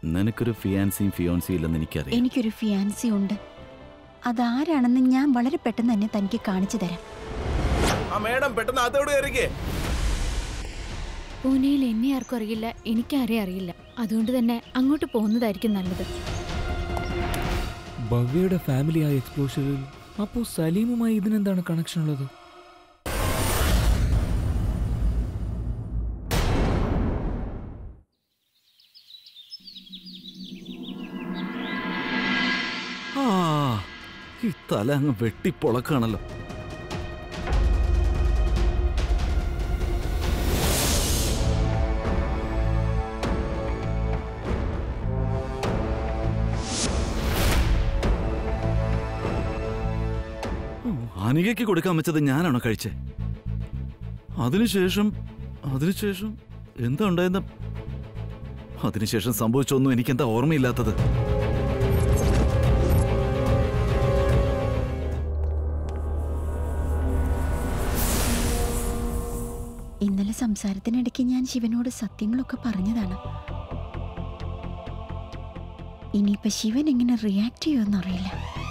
നിനക്കൊരു ഫിയാൻസിയും ഫിയോൻസിയും ഇല്ലെന്ന് എനിക്കറിയാം എനിക്കൊരു ഫിയാൻസി ഉണ്ട് അതാരാണെന്ന് ഞാൻ വളരെ പെട്ടെന്ന് തന്നെ തനിക്ക് കാണിച്ചു തരാം ആ മേഡം പെട്ടെന്ന് അതോട് കയറിക്കേ പൂനെയിൽ എന്നെ ആർക്കും അറിയില്ല എനിക്കാരെ അറിയില്ല അതുകൊണ്ട് തന്നെ അങ്ങോട്ട് പോകുന്നതായിരിക്കും നല്ലത് ഭവ്യയുടെ ഫാമിലി ആയ എക്സ്പ്ലോഷറിൽ അപ്പോ സലീമുമായി ഇതിനെന്താണ് കണക്ഷൻ ഉള്ളത് ആ ഈ തല അങ്ങ് വെട്ടിപ്പൊളക്കാണല്ലോ ഉം, അനികയ്ക്ക് കൊടുക്കാൻ വെച്ചത് ഞാനാണോ കഴിച്ചേ അതിനുശേഷം അതിനുശേഷം എന്താ ഉണ്ടായെന്ന അതിനുശേഷം സംഭവിച്ചൊന്നും എനിക്കെന്താ ഓർമ്മയില്ലാത്തത് ഇന്നലെ സംസാരത്തിനിടയ്ക്ക് ഞാൻ ശിവനോട് സത്യങ്ങളൊക്കെ പറഞ്ഞതാണ് ഇനിയിപ്പോ ശിവൻ എങ്ങനെ റിയാക്ട് ചെയ്യുമെന്നറിയില്ല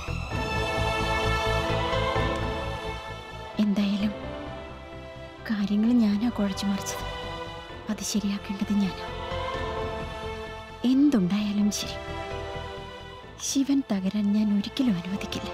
എന്തായാലും കാര്യങ്ങൾ ഞാനാ കുഴച്ചു മറിച്ചത് അത് ശരിയാക്കേണ്ടത് ഞാനാ എന്തുണ്ടായാലും ശരി ശിവൻ തകരാൻ ഞാൻ ഒരിക്കലും അനുവദിക്കില്ല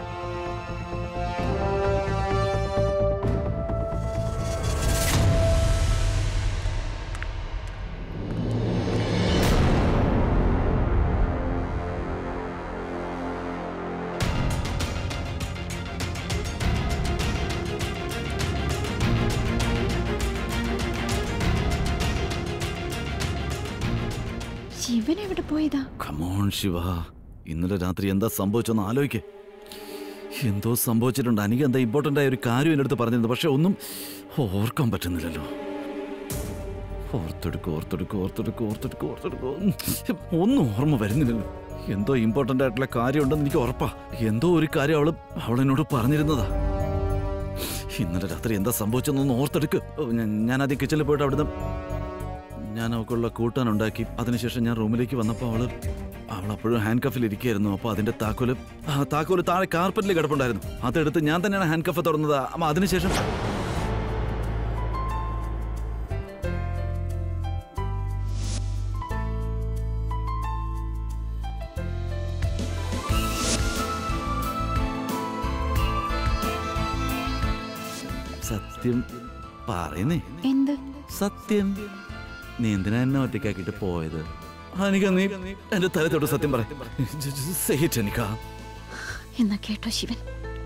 ശിവൻ എവിടെ പോയതാ കമോൺ ശിവ ഇന്നലെ രാത്രി എന്താ സംഭവിച്ചെന്ന് ആലോചിക്കേ എന്തോ സംഭവിച്ചിട്ടുണ്ട് അനിക്ക് എന്താ ഇമ്പോർട്ടൻ്റ് ആയ ഒരു കാര്യം എൻ്റെ അടുത്ത് പറഞ്ഞിരുന്നു പക്ഷെ ഒന്നും ഓർക്കാൻ പറ്റുന്നില്ലല്ലോ ഓർത്തെടുക്കും ഓർത്തെടുക്കും ഓർത്തെടുക്കും ഓർത്തെടുക്കും ഓർത്തെടുക്കും ഒന്നും ഓർമ്മ വരുന്നില്ലല്ലോ എന്തോ ഇമ്പോർട്ടൻ്റ് ആയിട്ടുള്ള കാര്യമുണ്ടെന്ന് എനിക്ക് ഉറപ്പാ എന്തോ ഒരു കാര്യം അവള് അവളെന്നോട് പറഞ്ഞിരുന്നതാ ഇന്നലെ രാത്രി എന്താ സംഭവിച്ചെന്നൊന്ന് ഓർത്തെടുക്ക് ഓ, ഞാൻ- ഞാൻ ആദ്യം കിച്ചണിൽ പോയിട്ട് അവിടുന്ന് ഞാൻ അവൾക്കുള്ള കൂട്ടാൻ ഉണ്ടാക്കി അതിനുശേഷം ഞാൻ റൂമിലേക്ക് വന്നപ്പോൾ അവള് അവൾ അപ്പോഴും ഹാൻഡ് കഫിൽ ഇരിക്കുകയായിരുന്നു അപ്പോൾ അതിന്റെ താക്കോല് ആ, താക്കോല് താഴെ കാർപ്പറ്റിൽ കിടപ്പുണ്ടായിരുന്നു അതെടുത്ത് ഞാൻ തന്നെയാണ് ഹാൻഡ് കഫ് തുറന്നത് അപ്പൊ അതിനുശേഷം സത്യം പറയുന്നേ എന്ത് സത്യം നീ എന്തിനാ എന്നെ ഒറ്റയ്ക്കാക്കിട്ട് പോയത് അനിക നീ എന്റെ തലത്തോട്ട് സത്യം പറ എനിക്ക എന്നാ കേട്ടോ ശിവൻ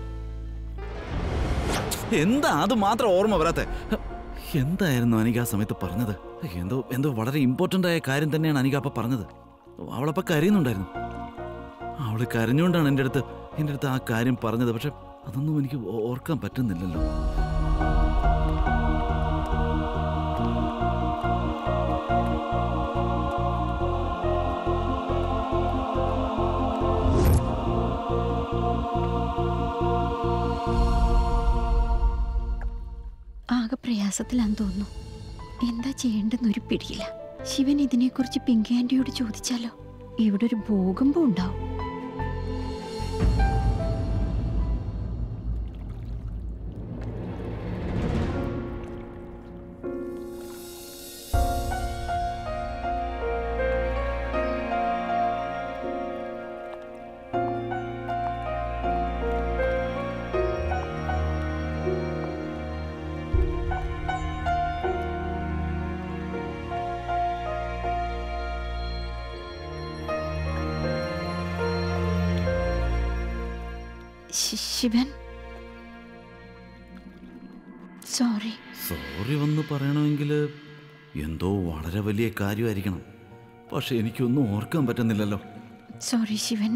എന്താ അത് മാത്രം ഓർമ്മ വരാത്തെ എന്തായിരുന്നു അനിക ആ സമയത്ത് പറഞ്ഞത് എന്തോ എന്തോ വളരെ ഇമ്പോർട്ടന്റ് ആയ കാര്യം തന്നെയാണ് അനിക അപ്പൊ പറഞ്ഞത് അവളപ്പ കരയുന്നുണ്ടായിരുന്നു അവള് കരഞ്ഞുകൊണ്ടാണ് എൻ്റെ അടുത്ത് എൻ്റെ അടുത്ത് ആ കാര്യം പറഞ്ഞത് പക്ഷെ അതൊന്നും എനിക്ക് ഓ- ഓർക്കാൻ പറ്റുന്നില്ലല്ലോ ആകെ പ്രയാസത്തിലാന്ന് തോന്നുന്നു എന്താ ചെയ്യേണ്ടെന്നൊരു പിടിയില്ല ശിവൻ ഇതിനെക്കുറിച്ച് പിങ്കി ആന്റിയോട് ചോദിച്ചാലോ ഇവിടെ ഒരു ഭൂകമ്പം ഉണ്ടാവും ശി- ശിവൻ സോറി സോറി വന്ന് പറയണമെങ്കിൽ എന്തോ വളരെ വലിയ കാര്യമായിരിക്കണം പക്ഷെ എനിക്കൊന്നും ഓർക്കാൻ പറ്റുന്നില്ലല്ലോ സോറി ശിവൻ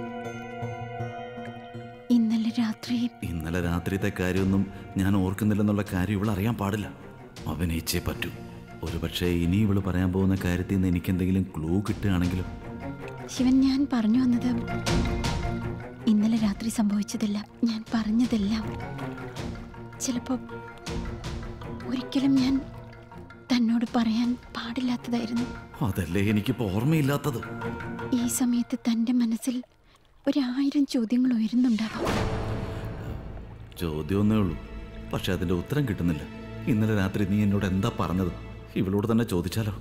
ഇന്നലെ രാത്രി ഇന്നലെ രാത്രിത്തെ കാര്യമൊന്നും ഞാൻ ഓർക്കുന്നില്ലെന്നുള്ള കാര്യം ഇവൾ അറിയാൻ പാടില്ല അഭിനയിച്ചേ പറ്റൂ ഒരുപക്ഷെ ഇനി ഇവള് പറയാൻ പോകുന്ന കാര്യത്തിൽ നിന്ന് എനിക്ക് എന്തെങ്കിലും ക്ലൂ കിട്ടുകയാണെങ്കിലും ശിവൻ ഞാൻ പറഞ്ഞു വന്നത് ഇന്നലെ രാത്രി സംഭവിച്ചതെല്ലാം ഞാൻ പറഞ്ഞതെല്ലാം ചിലപ്പോ ഒരിക്കലും ഞാൻ തന്നോട് പറയാൻ പാടില്ലാത്തതായിരുന്നു അതല്ലേ എനിക്കിപ്പോ ഓർമ്മയില്ലാത്തത് ഈ സമയത്ത് തൻ്റെ മനസ്സിൽ ഒരായിരം ചോദ്യങ്ങൾ ഉയരുന്നുണ്ടാവാം ചോദ്യമൊന്നേ ഉള്ളൂ പക്ഷെ അതിന്റെ ഉത്തരം കിട്ടുന്നില്ല ഇന്നലെ രാത്രി നീ എന്നോട് എന്താ പറഞ്ഞത് ഇവളോട് തന്നെ ചോദിച്ചാലോ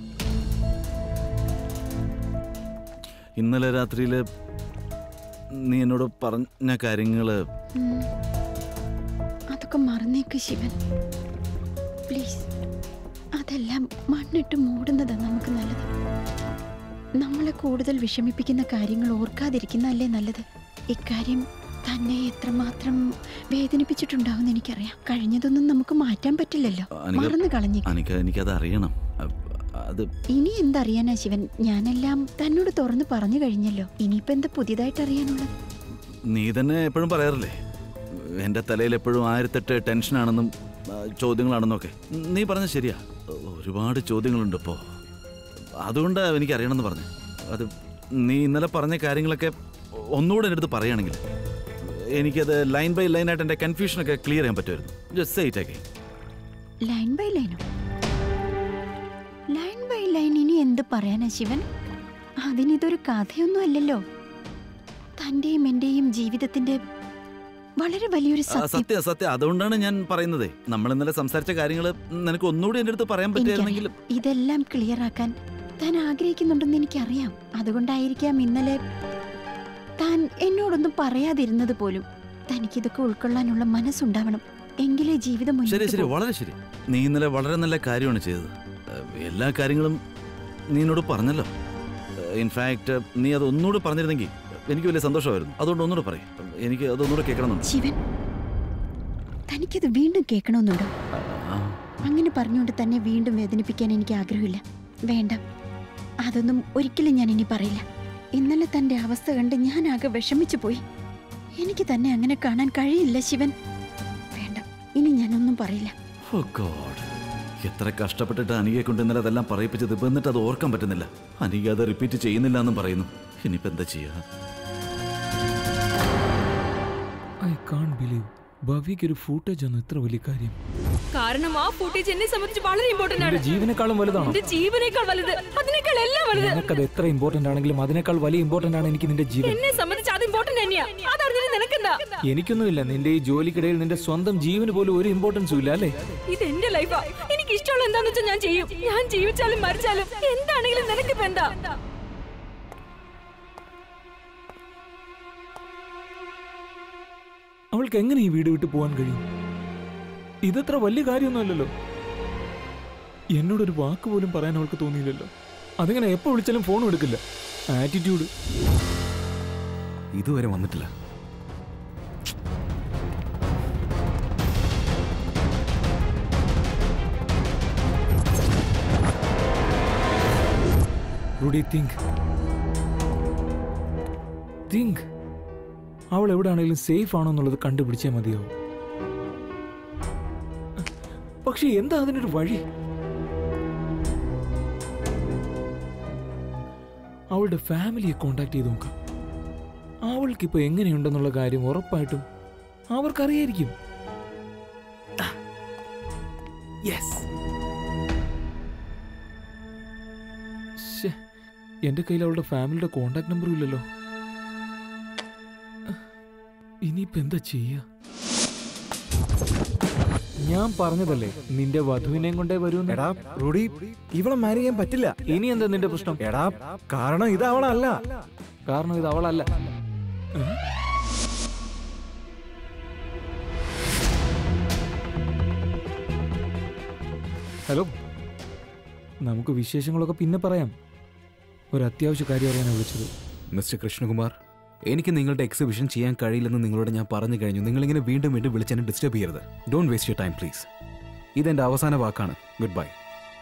ഇന്നലെ രാത്രിയിൽ നീ എന്നോട് പറഞ്ഞ കാര്യങ്ങള് ഉം. അതൊക്കെ മറന്നേക്ക് ശിവൻ പ്ലീസ് അതെല്ലാം മണ്ണിട്ട് മൂടുന്നതാ നമുക്ക് നല്ലത് നമ്മളെ കൂടുതൽ വിഷമിപ്പിക്കുന്ന കാര്യങ്ങൾ ഓർക്കാതിരിക്കുന്നതല്ലേ നല്ലത് ഇക്കാര്യം തന്നെ എത്രമാത്രം വേദനിപ്പിച്ചിട്ടുണ്ടാവും എനിക്കറിയാം കഴിഞ്ഞതൊന്നും നമുക്ക് മാറ്റാൻ പറ്റില്ലല്ലോ അനിക- മറന്നു കളഞ്ഞു അനിക്ക എനിക്കത് അറിയണം അ- അത് ഇനി എന്തറിയാനാ ശിവൻ ഞാനെല്ലാം തന്നോട് തുറന്നു പറഞ്ഞു കഴിഞ്ഞല്ലോ ഇനിയിപ്പോ എന്താ പുതിയതായിട്ട് അറിയാനുള്ളത് നീ തന്നെ എപ്പോഴും പറയാറില്ലേ എൻ്റെ തലയിൽ എപ്പോഴും ആയിരത്തെട്ട് ടെൻഷനാണെന്നും ആ, ചോദ്യങ്ങളാണെന്നൊക്കെ നീ പറഞ്ഞ ശരിയാ ഒരുപാട് ചോദ്യങ്ങളുണ്ട് ഇപ്പോൾ അതുകൊണ്ടാണ് എനിക്ക് അറിയണമെന്ന് പറഞ്ഞു അത് നീ ഇന്നലെ പറഞ്ഞ കാര്യങ്ങളൊക്കെ ഒന്നുകൂടെ എൻ്റെ അടുത്ത് പറയുകയാണെങ്കിൽ എനിക്കത് ലൈൻ ബൈ ലൈനായിട്ട് എൻ്റെ കൺഫ്യൂഷനൊക്കെ ക്ലിയർ ചെയ്യാൻ പറ്റുമായിരുന്നു ജസ്റ്റ് സൈറ്റ് ഒക്കെ ലൈൻ ബൈ ലൈനോ ലൈൻ ബൈ ലൈൻ ഇനി എന്ത് പറയാനാ ശിവൻ അതിനിതൊരു കഥയൊന്നും അല്ലല്ലോ തന്റെയും എന്റെയും ജീവിതത്തിന്റെ വളരെ വലിയൊരു ആ, സത്യം സത്യം സത്യം അതുകൊണ്ടാണ് ഞാൻ പറയുന്നത് നമ്മൾ ഇന്നലെ സംസാരിച്ച കാര്യങ്ങൾ നിനക്ക് ഒന്നുകൂടി എൻ്റെ അടുത്ത് പറയാൻ പറ്റുമായിരുന്നെങ്കിൽ എനിക്കറിയാം ഇതെല്ലാം ക്ലിയർ ആക്കാൻ താൻ ആഗ്രഹിക്കുന്നുണ്ടെന്ന് എനിക്കറിയാം അതുകൊണ്ടായിരിക്കാം ഇന്നലെ താൻ എന്നോടൊന്നും പറയാതിരുന്നത് പോലും തനിക്കിതൊക്കെ ഉൾക്കൊള്ളാനുള്ള മനസ്സുണ്ടാവണം എങ്കിലേ ജീവിതം ശരി മുന്നോട്ട് ശരി പോകൂ. വളരെ ശരി നീ ഇന്നലെ വളരെ നല്ല കാര്യമാണ് ചെയ്തത് ഏഹ്, എല്ലാ കാര്യങ്ങളും നീ എന്നോട് പറഞ്ഞല്ലോ ഇൻഫാക്ട് നീ അത് ഒന്നുകൂടെ പറഞ്ഞിരുന്നെങ്കിൽ എനിക്ക് വലിയ സന്തോഷമായിരുന്നു അതുകൊണ്ട് ഒന്നുകൂടെ പറയും എനിക്ക് അതൊന്നുകൂടെ കേൾക്കണമെന്നുണ്ട് ശിവൻ തനിക്കത് വീണ്ടും കേൾക്കണമെന്നുണ്ടോ ആ, അങ്ങനെ പറഞ്ഞുകൊണ്ട് തന്നെ വീണ്ടും വേദനിപ്പിക്കാൻ എനിക്ക് ആഗ്രഹമില്ല വേണ്ട അതൊന്നും ഒരിക്കലും ഞാൻ ഇനി പറയില്ല ഇന്നലെ തന്റെ അവസ്ഥ കണ്ട് ഞാൻ ആകെ വിഷമിച്ചു പോയി എനിക്ക് തന്നെ അങ്ങനെ കാണാൻ കഴിയില്ല ശിവൻ വേണ്ട ഇനി ഞാനൊന്നും പറയില്ല oh God. എത്ര കഷ്ടപ്പെട്ടിട്ട് അനികയെ കൊണ്ട് ഇന്നലെ അതെല്ലാം പറയിപ്പിച്ചത് ഇപ്പൊ എന്നിട്ട് അത് ഓർക്കാൻ പറ്റുന്നില്ല അനിക അത് റിപ്പീറ്റ് ചെയ്യുന്നില്ല എന്നും പറയുന്നു ഇനിയിപ്പോ എന്താ ചെയ്യാ ഐ കാൺ ബിലീവ് ഭവ്യക്ക് ഒരു ഫൂട്ടേജ് ആണ് ഇത്ര വലിയ കാര്യം കാരണം ആ ഫുട്ടേജ് എന്നെ സംബന്ധിച്ച് വളരെ ഇമ്പോർട്ടന്റ് എന്റെ ആണ് ജീവനേക്കാളും വലുതാണോ എന്റെ ജീവനേക്കാൾ വലുത് അതിനേക്കാൾ എല്ലാം വലുത് നിനക്കത് എത്ര ഇമ്പോർട്ടന്റ് ആണെങ്കിലും അതിനേക്കാൾ വലിയ ഇമ്പോർട്ടന്റ് ആണ് എനിക്ക് നിന്റെ ജീവൻ എന്നെ സംബന്ധിച്ച് അത് ഇമ്പോർട്ടന്റ് തന്നെയാ അതറിഞ്ഞിട്ട് നിനക്കെന്താ എനിക്കൊന്നുമില്ല നിന്റെ ഈ ജോലിക്കിടയിൽ നിന്റെ സ്വന്തം ജീവന് പോലും ഒരു ഇമ്പോർട്ടൻസും ഇല്ല അല്ലേ ഇത് എന്റെ ലൈഫാ എനിക്ക് ഇഷ്ടമുള്ള എന്താന്ന് വെച്ചാൽ ഞാൻ ചെയ്യും ഞാൻ ജീവിച്ചാലും മരിച്ചാലും എന്താണെങ്കിലും നിനക്കിപ്പോ എന്താ അവൾക്ക് എങ്ങനെ ഈ വീട് വിട്ട് പോകാൻ കഴിയും ഇതത്ര വലിയ കാര്യമൊന്നുമല്ലല്ലോ എന്നോടൊരു വാക്ക് പോലും പറയാൻ അവൾക്ക് തോന്നിയില്ലല്ലോ അതിങ്ങനെ എപ്പോ വിളിച്ചാലും ഫോണും എടുക്കില്ല ആറ്റിറ്റ്യൂഡ് ഇതുവരെ വന്നിട്ടില്ല റുഡി തിങ്ക് തിങ്ക് അവൾ എവിടെയാണെങ്കിലും സേഫ് ആണോ എന്നുള്ളത് കണ്ടുപിടിച്ചേ മതിയാവും പക്ഷെ എന്താ അതിനൊരു വഴി അവളുടെ ഫാമിലിയെ കോണ്ടാക്ട് ചെയ്ത് നോക്കാം അവൾക്കിപ്പോ എങ്ങനെയുണ്ടെന്നുള്ള കാര്യം ഉറപ്പായിട്ടും അവർക്കറിയായിരിക്കും യെസ് ശ്ശേ, എന്റെ കയ്യിൽ അവളുടെ ഫാമിലിയുടെ കോണ്ടാക്ട് നമ്പറും ഇല്ലല്ലോ ഇനിയിപ്പോ എന്താ ചെയ്യാ ഞാൻ പറഞ്ഞതല്ലേ നിന്റെ വധുവിനെയും കൊണ്ടേ വരൂന്ന് എടാ റൂഡി ഇവളെ മാരി ചെയ്യാൻ പറ്റില്ല ഇനി എന്താ നിന്റെ പ്രശ്നം എടാ കാരണം ഇത് അവളല്ല കാരണം ഇത് അവളല്ല ഏ? ഹലോ നമുക്ക് വിശേഷങ്ങളൊക്കെ പിന്നെ പറയാം ഒരു അത്യാവശ്യ കാര്യം അറിയാനാണ് വിളിച്ചത് മിസ്റ്റർ കൃഷ്ണകുമാർ എനിക്ക് നിങ്ങളുടെ എക്സിബിഷൻ ചെയ്യാൻ കഴിയില്ലെന്ന് നിങ്ങളോട് ഞാൻ പറഞ്ഞു കഴിഞ്ഞു നിങ്ങളിങ്ങനെ വീണ്ടും വീണ്ടും വിളിച്ച് എന്നെ ഡിസ്റ്റർബ് ചെയ്യരുത് don't waste your time please ഇതെന്റെ അവസാന വാക്കാണ് ഗുഡ് ബൈ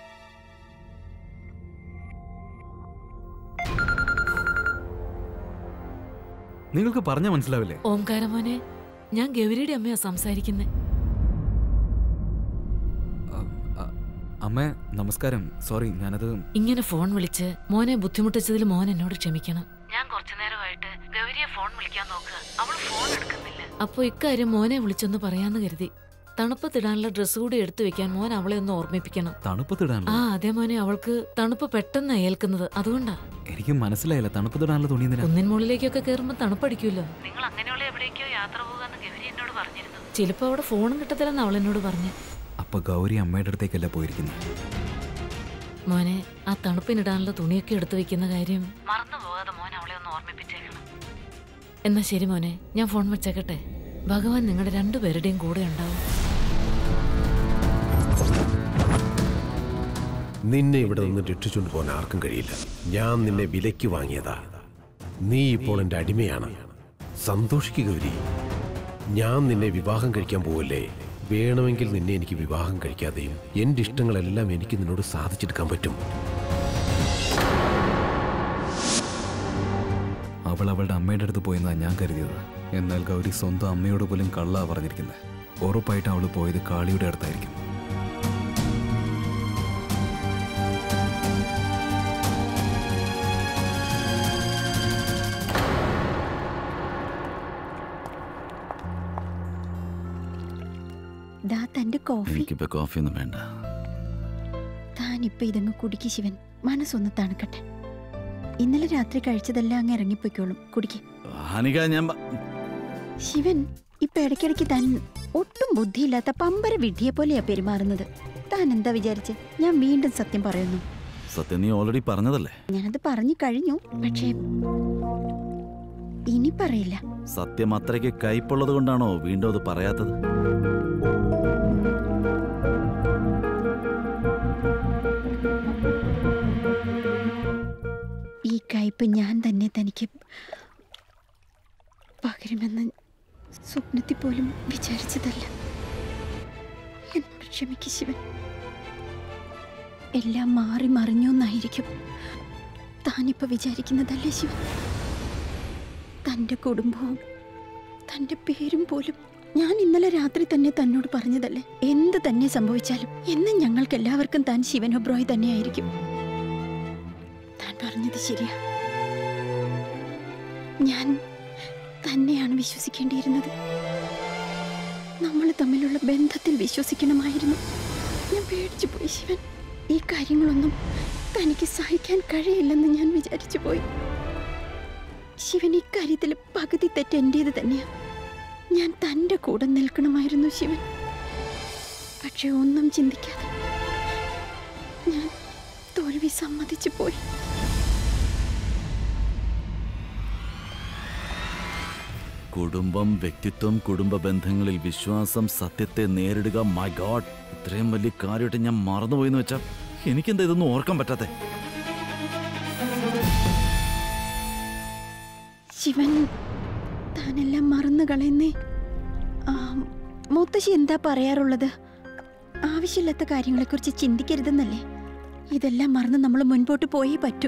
നിങ്ങൾക്ക് പറഞ്ഞ മനസ്സിലാവില്ലേ ഓംകാരമോനെ ഞാൻ ഗൗരിയുടെ അമ്മയാ സംസാരിക്കുന്നത് അമ്മ നമസ്കാരം സോറി ഞാനത് ഇങ്ങനെ ഫോൺ വിളിച്ച് മോനെ ബുദ്ധിമുട്ടിച്ചതിൽ മോൻ എന്നോട് ക്ഷമിക്കണം ഞാൻ കുറച്ചു നേരമായിട്ട് ഗൗരിയെ ഫോൺ വിളിക്കാൻ നോക്കുക അവൾ ഫോൺ എടുക്കുന്നില്ല അപ്പൊ ഇക്കാര്യം മോനെ വിളിച്ചൊന്ന് പറയാന്ന് കരുതി തണുപ്പത്തിടാനുള്ള ഡ്രസ്സ് കൂടി എടുത്തു വെക്കാൻ മോൻ അവളെ ഒന്ന് ഓർമ്മിപ്പിക്കണം ആ തണുപ്പത്തിടാനല്ലോ അതെ മോനെ അവൾക്ക് തണുപ്പ് പെട്ടെന്ന് ഏൽക്കുന്നത് അതുകൊണ്ടാ എനിക്ക് മനസ്സിലായില്ല തണുപ്പത്തിടാനുള്ള തുണി എന്തിനാ കുന്നിൻ മുകളിലേക്കൊക്കെ കയറുമ്പോൾ തണുപ്പടിക്കുമല്ലോ നിങ്ങൾ അങ്ങനെയുള്ള എവിടേക്കോ യാത്ര പോകാന്ന് ഗൗരി എന്നോട് പറഞ്ഞിരുന്നു ചിലപ്പോ അവിടെ ഫോണും കിട്ടത്തില്ലെന്ന് അവൾ എന്നോട് പറഞ്ഞു അപ്പൊ ഗൗരി അമ്മയുടെ അടുത്തേക്കല്ല പോയിരിക്കുന്നത് മോനെ ആ തണുപ്പിനിടാനുള്ള തുണിയൊക്കെ എടുത്തു വെക്കുന്ന കാര്യം മറന്നു പോകാതെ മോൻ അവളെ ഒന്ന് ഓർമ്മിപ്പിച്ചേക്കണം എന്നാ ശരി മോനെ ഞാൻ ഫോൺ വെച്ചേക്കട്ടെ ഭഗവാൻ നിങ്ങളുടെ രണ്ടുപേരുടെയും കൂടെ ഉണ്ടാവും നിന്നെ ഇവിടെ നിന്ന് രക്ഷിച്ചുകൊണ്ട് പോകാൻ ആർക്കും കഴിയില്ല ഞാൻ നിന്നെ വിലയ്ക്ക് വാങ്ങിയതാ നീ ഇപ്പോൾ എൻ്റെ അടിമയാണ് സന്തോഷിക്കുക ഗൗരി ഞാൻ നിന്നെ വിവാഹം കഴിക്കാൻ പോവല്ലേ വേണമെങ്കിൽ നിന്നെ എനിക്ക് വിവാഹം കഴിക്കാതെയും എൻ്റെ ഇഷ്ടങ്ങളെല്ലാം എനിക്ക് നിന്നോട് സാധിച്ചെടുക്കാൻ പറ്റും അവൾ അവളുടെ അമ്മയുടെ അടുത്ത് പോയെന്നാണ് ഞാൻ കരുതിയത് എന്നാൽ ഗൗരി സ്വന്തം അമ്മയോട് പോലും കള്ളാ പറഞ്ഞിരിക്കുന്നത് ഉറപ്പായിട്ട് അവൾ പോയത് കാളിയുടെ അടുത്തായിരിക്കും ദാ തന്റെ കോഫി എനിക്കിപ്പോ കോഫി ഒന്നും വേണ്ട താനിപ്പോ ഇതങ്ങ് കുടിക്ക് ശിവൻ മനസ്സൊന്ന് തണുക്കട്ടെ ഇന്നലെ രാത്രി കഴിച്ചതെല്ലാം അങ്ങ് ഇറങ്ങിപ്പോയിക്കോളും കുടിക്ക് ഹാനിക ഞാൻ പ- ശിവൻ ഇപ്പൊ ഇടയ്ക്കിടയ്ക്ക് താൻ ഒട്ടും ബുദ്ധിയില്ലാത്ത പമ്പര വിഡ്ഢിയെ പോലെയാ പെരുമാറുന്നത് താൻ എന്താ വിചാരിച്ച് ഞാൻ വീണ്ടും സത്യം പറയുന്നു സത്യം നീ ഓൾറെഡി പറഞ്ഞതല്ലേ ഞാനത് പറഞ്ഞു കഴിഞ്ഞു പക്ഷേ ഇനി പറയില്ല സത്യം അത്രയ്ക്ക് കയ്പുള്ളത് കൊണ്ടാണോ വീണ്ടും അത് പറയാത്തത് ഈ കയ്പ് ഞാൻ തന്നെ തനിക്ക് പകരുമെന്ന് സ്വപ്നത്തിൽ പോലും വിചാരിച്ചതല്ല എന്നോട് ക്ഷമിക്ക് ശിവൻ എല്ലാം മാറി മറിഞ്ഞു എന്നായിരിക്കും താനിപ്പോ വിചാരിക്കുന്നതല്ലേ ശിവൻ തൻ്റെ കുടുംബവും തൻ്റെ പേരും പോലും ഞാൻ ഇന്നലെ രാത്രി തന്നെ തന്നോട് പറഞ്ഞതല്ലേ എന്ത് തന്നെ സംഭവിച്ചാലും എന്നും ഞങ്ങൾക്ക് എല്ലാവർക്കും താൻ ശിവൻ ഒബ്രോയ് തന്നെയായിരിക്കും താൻ പറഞ്ഞത് ശരിയാ ഞാൻ തന്നെയാണ് വിശ്വസിക്കേണ്ടിയിരുന്നത് നമ്മൾ തമ്മിലുള്ള ബന്ധത്തിൽ വിശ്വസിക്കണമായിരുന്നു ഞാൻ പേടിച്ചു പോയി ശിവൻ ഈ കാര്യങ്ങളൊന്നും തനിക്ക് സഹിക്കാൻ കഴിയില്ലെന്ന് ഞാൻ വിചാരിച്ചു പോയി ശിവൻ ഇക്കാര്യത്തിൽ പകുതി തെറ്റ് എന്റേത് തന്നെയാ ഞാൻ തൻ്റെ കൂടെ നിൽക്കണമായിരുന്നു ശിവൻ പക്ഷെ ഒന്നും ചിന്തിക്കാതെ ഞാൻ തോൽവി സമ്മതിച്ചു പോയി കുടുംബം വ്യക്തിത്വം കുടുംബ ബന്ധങ്ങളിൽ വിശ്വാസം സത്യത്തെ നേരിടുക മൈ ഗോഡ് ഇത്രയും വലിയ കാര്യമായിട്ട് ഞാൻ മറന്നുപോയെന്ന് വെച്ചാൽ എനിക്കെന്താ ഇതൊന്നും ഓർക്കാൻ പറ്റാത്തെ ശിവൻ താനെല്ലാം മറന്നു കളയുന്നേ ആ, മുത്തശ്ശി എന്താ പറയാറുള്ളത് ആവശ്യമില്ലാത്ത കാര്യങ്ങളെക്കുറിച്ച് ചിന്തിക്കരുതെന്നല്ലേ ഇതെല്ലാം മറന്ന് നമ്മൾ മുൻപോട്ട് പോയേ പറ്റൂ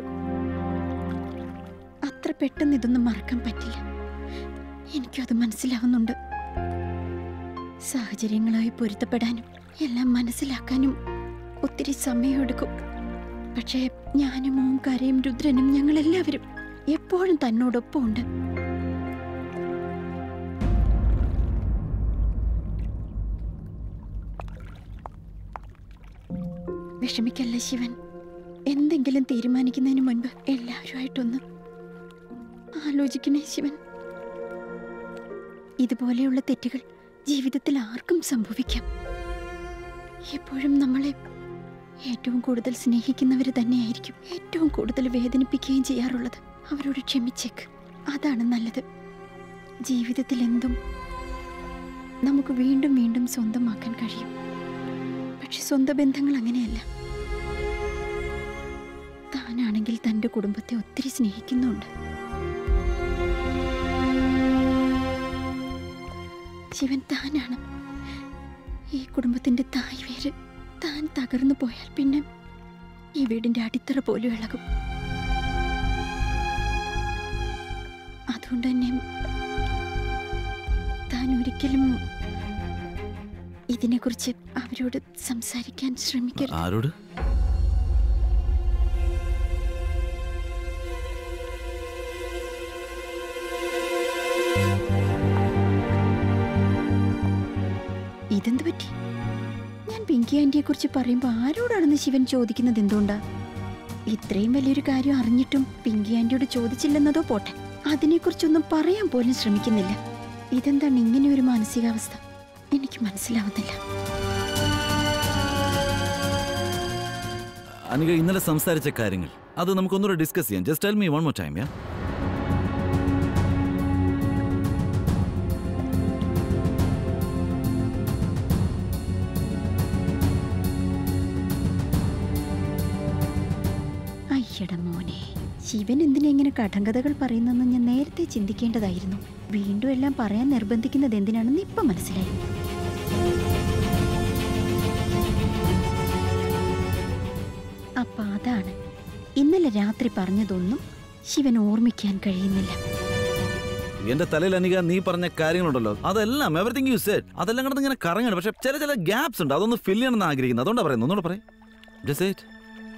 അത്ര പെട്ടെന്ന് ഇതൊന്നും മറക്കാൻ പറ്റില്ല എനിക്കും അത് മനസ്സിലാവുന്നുണ്ട് സാഹചര്യങ്ങളായി പൊരുത്തപ്പെടാനും എല്ലാം മനസ്സിലാക്കാനും ഒത്തിരി സമയമെടുക്കും പക്ഷേ ഞാനും ഓംകാരയും രുദ്രനും ഞങ്ങളെല്ലാവരും എപ്പോഴും തന്നോടൊപ്പം ഉണ്ട് വിഷമിക്കല്ല ശിവൻ എന്തെങ്കിലും തീരുമാനിക്കുന്നതിന് മുൻപ് എല്ലാവരുമായിട്ടൊന്ന് ആലോചിക്കണേ ശിവൻ ഇതുപോലെയുള്ള തെറ്റുകൾ ജീവിതത്തിൽ ആർക്കും സംഭവിക്കാം എപ്പോഴും നമ്മളെ ഏറ്റവും കൂടുതൽ സ്നേഹിക്കുന്നവർ തന്നെയായിരിക്കും ഏറ്റവും കൂടുതൽ വേദനിപ്പിക്കുകയും ചെയ്യാറുള്ളത് അവരോട് ക്ഷമിച്ചേക്ക് അതാണ് നല്ലത് ജീവിതത്തിൽ എന്തും നമുക്ക് വീണ്ടും വീണ്ടും സ്വന്തമാക്കാൻ കഴിയും പക്ഷെ സ്വന്തം ബന്ധങ്ങൾ അങ്ങനെയല്ല താനാണെങ്കിൽ തൻ്റെ കുടുംബത്തെ ഒത്തിരി സ്നേഹിക്കുന്നുണ്ട് ശിവൻ താനാണ് ഈ കുടുംബത്തിന്റെ തായ് വേര് താൻ തകർന്നു പോയാൽ പിന്നെ ഈ വീടിന്റെ അടിത്തറ പോലും ഇളകും അതുകൊണ്ട് തന്നെ താൻ ഒരിക്കലും ഇതിനെക്കുറിച്ച് അവരോട് സംസാരിക്കാൻ ശ്രമിക്കരുത് ആരോട് ഇതെന്ത് പറ്റി ഞാൻ പിങ്കി ആന്റിയെ കുറിച്ച് പറയുമ്പോൾ ആരോടാണെന്ന് ശിവൻ ചോദിക്കുന്നത് എന്തുകൊണ്ടാ ഇത്രയും വലിയൊരു കാര്യം അറിഞ്ഞിട്ടും പിങ്കി ആന്റിയോട് ചോദിച്ചില്ലെന്നതോ പോട്ടെ അതിനെക്കുറിച്ചൊന്നും പറയാൻ പോലും ശ്രമിക്കുന്നില്ല ഇതെന്താണ് ഇങ്ങനെ ഒരു മാനസികാവസ്ഥ എനിക്ക് മനസ്സിലാവുന്നില്ല അനിക ഇന്നലെ സംസാരിച്ച കാര്യങ്ങൾ അത് നമുക്കൊന്നുകൂടെ ഡിസ്കസ് ചെയ്യാം just tell me one more time yeah അയ്യട മോനെ ശിവൻ എന്തിനാ ഇങ്ങനെ കടങ്കഥകൾ പറയുന്നെന്ന് ഞാൻ നേരത്തെ ചിന്തിക്കേണ്ടതായിരുന്നു വീണ്ടും എല്ലാം പറയാൻ നിർബന്ധിക്കുന്നത് എന്തിനാണെന്ന് ഇപ്പൊ മനസ്സിലായി അപ്പൊ അതാണ് ഇന്നലെ രാത്രി പറഞ്ഞതൊന്നും ശിവൻ ഓർമ്മിക്കാൻ കഴിയുന്നില്ല എന്റെ തലയിൽ അനിക നീ പറഞ്ഞ കാര്യങ്ങളുണ്ടല്ലോ അതെല്ലാം എവറിങ് യു സെഡ് അതെല്ലാം കിടന്ന് ഇങ്ങനെ കറങ്ങാണ് പക്ഷെ ചില ചില ഗ്യാപ്സ് ഉണ്ട് അതൊന്ന് ഫിൽ ചെയ്യണമെന്ന് ആഗ്രഹിക്കുന്നത് അതുകൊണ്ടാണ് പറയുന്നത് ഒന്നുകൂടെ പറയും ജസ്റ്റ് ഇറ്റ്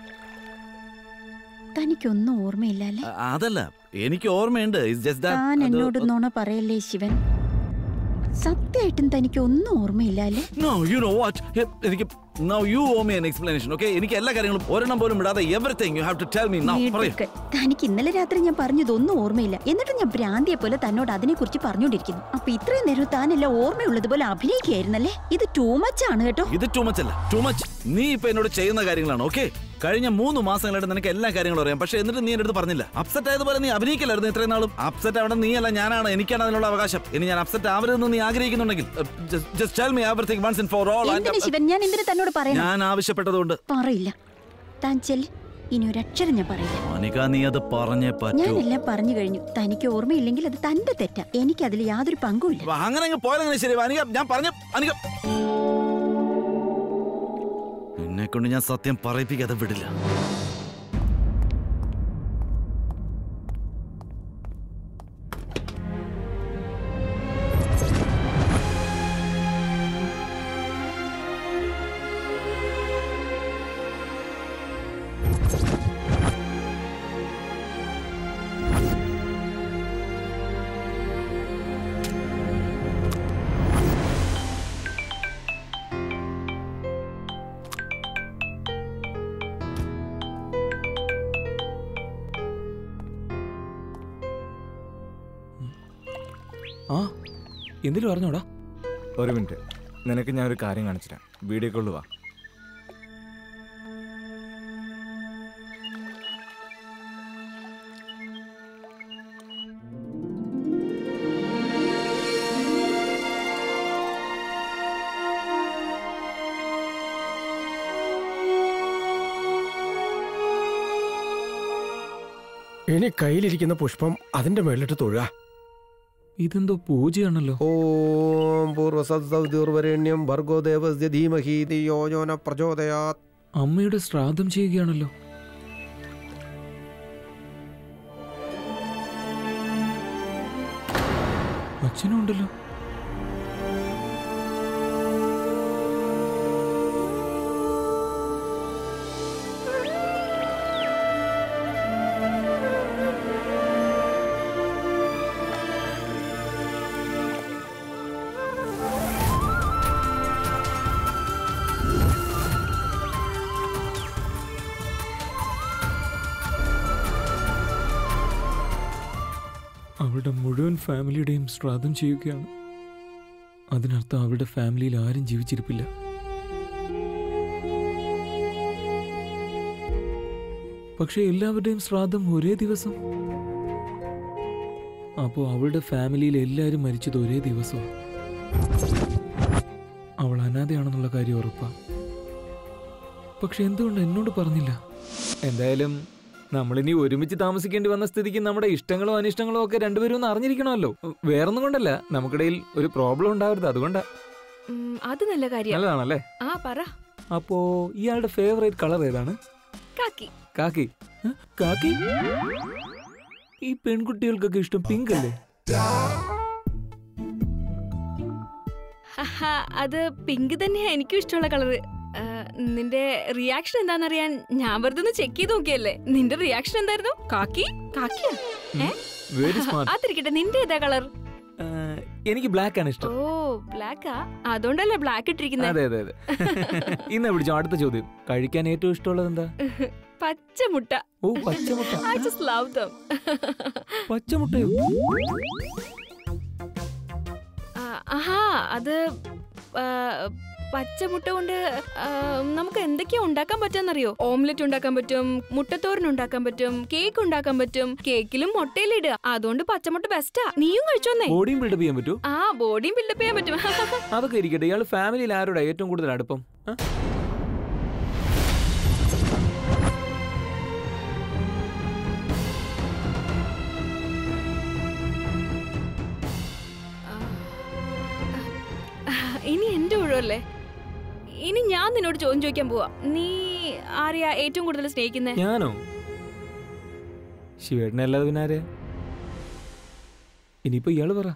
തനിക്കൊന്നും ഓർമ്മയില്ല അല്ലേ അതല്ല എനിക്ക് ഓർമ്മയുണ്ട് It's just that താൻ അത് എന്നോട് നുണ പറയല്ലേ ശിവൻ സത്യമായിട്ടും തനിക്ക് ഒന്നും ഓർമ്മയില്ല അല്ലേ No, you know what? Hey, എനിക്ക് now you owe me an explanation, okay? എനിക്ക് എല്ലാ കാര്യങ്ങളും ഒരെണ്ണം പോലും വിടാതെ everything you have to tell me now. പറയൂ. മിടുക്കൻ. തനിക്ക് ഇന്നലെ രാത്രി ഞാൻ പറഞ്ഞതൊന്നും ഓർമ്മയില്ല എന്നിട്ട് ഞാൻ ഭ്രാന്തിയെ പോലെ തന്നോട് അതിനെ കുറിച്ച് പറഞ്ഞുകൊണ്ടിരിക്കുന്നു അപ്പൊ ഇത്രയും നേരം താനെല്ലാം ഓർമ്മയുള്ളതുപോലെ അഭിനയിക്കുകയായിരുന്നല്ലേ ഇത് ടൂ മച്ച് ആണ് കേട്ടോ ഇത് ടു മച്ച് അല്ല ടു മച്ച് നീ ഇപ്പൊ എന്നോട് ചെയ്യുന്ന കാര്യങ്ങളാണ് ഓക്കെ കഴിഞ്ഞ മൂന്ന് മാസങ്ങളായിട്ട് നിനക്ക് എല്ലാ കാര്യങ്ങളും അറിയാം പക്ഷെ എന്നിട്ട് നീ എന്റെ അടുത്ത് പറഞ്ഞില്ല അപ്സെറ്റ് ആയതുപോലെ നീ അഭിനയിക്കില്ലായിരുന്നു ഇത്രയും നാളും അപ്സെറ്റ് അവിടെ നീയല്ല ഞാനാണ് എനിക്കാണ് അതിനുള്ള അവകാശം ഇനി ഞാൻ അപ്സെറ്റ് ആവരുതെന്ന് നീ ആഗ്രഹിക്കുന്നുണ്ടെങ്കിൽ just tell me everything once in for all എന്തിനു ശിവൻ ഞാൻ എന്തിനു തന്നോട് പറയണം ഞാൻ ആവശ്യപ്പെട്ടതുകൊണ്ട് പറയില്ല താൻ ചെല്ല് ഇനി ഒരക്ഷരം ഞാൻ പറയില്ല മോനിക നീ അത് പറഞ്ഞേ പറ്റൂ ഞാനെല്ലാം പറഞ്ഞു കഴിഞ്ഞു തനിക്ക് ഓർമ്മയില്ലെങ്കിൽ അത് തന്റെ തെറ്റാ എനിക്ക് അതിൽ യാതൊരു പങ്കുമില്ല അപ്പൊ അങ്ങനെ അങ്ങ് പോയാലെങ്ങനെ ശരി അനിക ഞാൻ പറഞ്ഞു അനിക എന്നെ കൊണ്ട് ഞാൻ സത്യം പറയിപ്പിക്കാതെ വിടില്ല ആ എന്തിലും പറഞ്ഞോടാ ഒരു മിനിറ്റ് നിനക്ക് ഞാൻ ഒരു കാര്യം കാണിച്ചുതരാം വീഡിയോ കോള് വാ ഇനി കയ്യിലിരിക്കുന്ന പുഷ്പം അതിന്റെ മേളിലിട്ട് തൊഴുക ഇതെന്തോ പൂജയാണല്ലോ ഓം പൂർവസദ്വരേണ്യം ഭർഗോ ദേവസ്യ ധീമഹി ധിയോജോന പ്രചോദയാത് അമ്മയുടെ ശ്രാദ്ധം ചെയ്യുകയാണല്ലോ അച്ഛനും ഉണ്ടല്ലോ അവളുടെ മുഴുവൻ ഫാമിലിയുടെയും ശ്രാദ്ധം ചെയ്യുകയാണ് അതിനർത്ഥം അവളുടെ ഫാമിലിയിൽ ആരും ജീവിച്ചിരിപ്പില്ല പക്ഷെ എല്ലാവരുടെയും ശ്രാദ്ധം ഒരേ ദിവസം അപ്പോൾ അവളുടെ ഫാമിലിയിൽ എല്ലാവരും മരിച്ചത് ഒരേ ദിവസമാണ് അവൾ അനാഥയാണെന്നുള്ള കാര്യം ഉറപ്പാ പക്ഷെ എന്തുകൊണ്ട് എന്നോട് പറഞ്ഞില്ല എന്തായാലും നമ്മളിനി ഒരുമിച്ച് താമസിക്കേണ്ടി വന്ന സ്ഥിതിക്ക് നമ്മുടെ ഇഷ്ടങ്ങളോ അനിഷ്ടങ്ങളോ ഒക്കെ രണ്ടുപേരും ഒന്ന് അറിഞ്ഞിരിക്കണമല്ലോ വേറൊന്നും കൊണ്ടല്ല നമുക്കിടയിൽ ഒരു പ്രോബ്ലം ഉണ്ടാവരുത് അതുകൊണ്ടാ ഉം, അത് നല്ല കാര്യം നല്ലതാണല്ലേ ആ പറ അപ്പോ ഇയാളുടെ ഫേവറേറ്റ് കളർ ഏതാണ് കാക്കി കാക്കി ഏ? കാക്കി ഈ പെൺകുട്ടികൾക്കൊക്കെ ഇഷ്ടം പിങ്ക് അല്ലേ ഹഹാ, അത് പിങ്ക് തന്നെയാ എനിക്കും ഇഷ്ടമുള്ള കളറ് നിന്റെ റിയാക്ഷൻ എന്താണെന്നറിയാൻ ഞാൻ വെറുതെ ഒന്ന് ചെക്ക് ചെയ്ത് നോക്കിയല്ലേ നിന്റെ റിയാക്ഷൻ എന്തായിരുന്നു കാക്കി കാക്കിയാ ഏ വെരി സ്മാർട്ട് അതിരിക്കട്ടെ നിന്റെ ഏതാ കളർ എനിക്ക് ബ്ലാക്ക് ആണ് ഇഷ്ടം ഓ ബ്ലാക്കാ അതുകൊണ്ടല്ലേ ബ്ലാക്ക് ഇട്ടിരിക്കുന്നത് അതെ അതെ അതെ ഇന്ന് പിടിച്ചോ അടുത്ത ചോദ്യം കഴിക്കാൻ ഏറ്റവും ഇഷ്ടമുള്ളത് എന്താ പച്ചമുട്ട ഓ പച്ചമുട്ട I just love them. പച്ചമുട്ടയോ ആ, ആഹാ അത് ആ, പച്ചമുട്ട കൊണ്ട് ആ, നമുക്ക് എന്തൊക്കെയാ ഉണ്ടാക്കാൻ പറ്റുമെന്നറിയോ ഓംലെറ്റ് ഉണ്ടാക്കാൻ പറ്റും മുട്ടത്തോരൻ ഉണ്ടാക്കാൻ പറ്റും കേക്ക് ഉണ്ടാക്കാൻ പറ്റും കേക്കിലും മുട്ടയിലും ഇടുക അതുകൊണ്ട് പച്ചമുട്ട ബെസ്റ്റാ നീയും കഴിച്ചോന്നേ ബോഡിയും ബിൽഡപ്പ് ചെയ്യാൻ പറ്റൂ ആ ബോഡിയും ബിൽഡപ്പ് ചെയ്യാൻ പറ്റും അതൊക്കെ ഇരിക്കട്ടെ ഇയാൾ ഫാമിലിയിൽ ആരോടാ ഏറ്റവും കൂടുതൽ അടുപ്പം ആ? ഇനി എന്റെ ഒഴിവല്ലേ ഇനി ഞാൻ നിന്നോട് ചോദ്യം ചോദിക്കാൻ പോവാ നീ ആരെയാ ഏറ്റവും കൂടുതൽ സ്നേഹിക്കുന്നേ ഞാനോ ശിവേട്ടനെ അല്ലാതെ പിന്നെ ആരെയാ ഇനിയിപ്പോ ഇയാള് പറ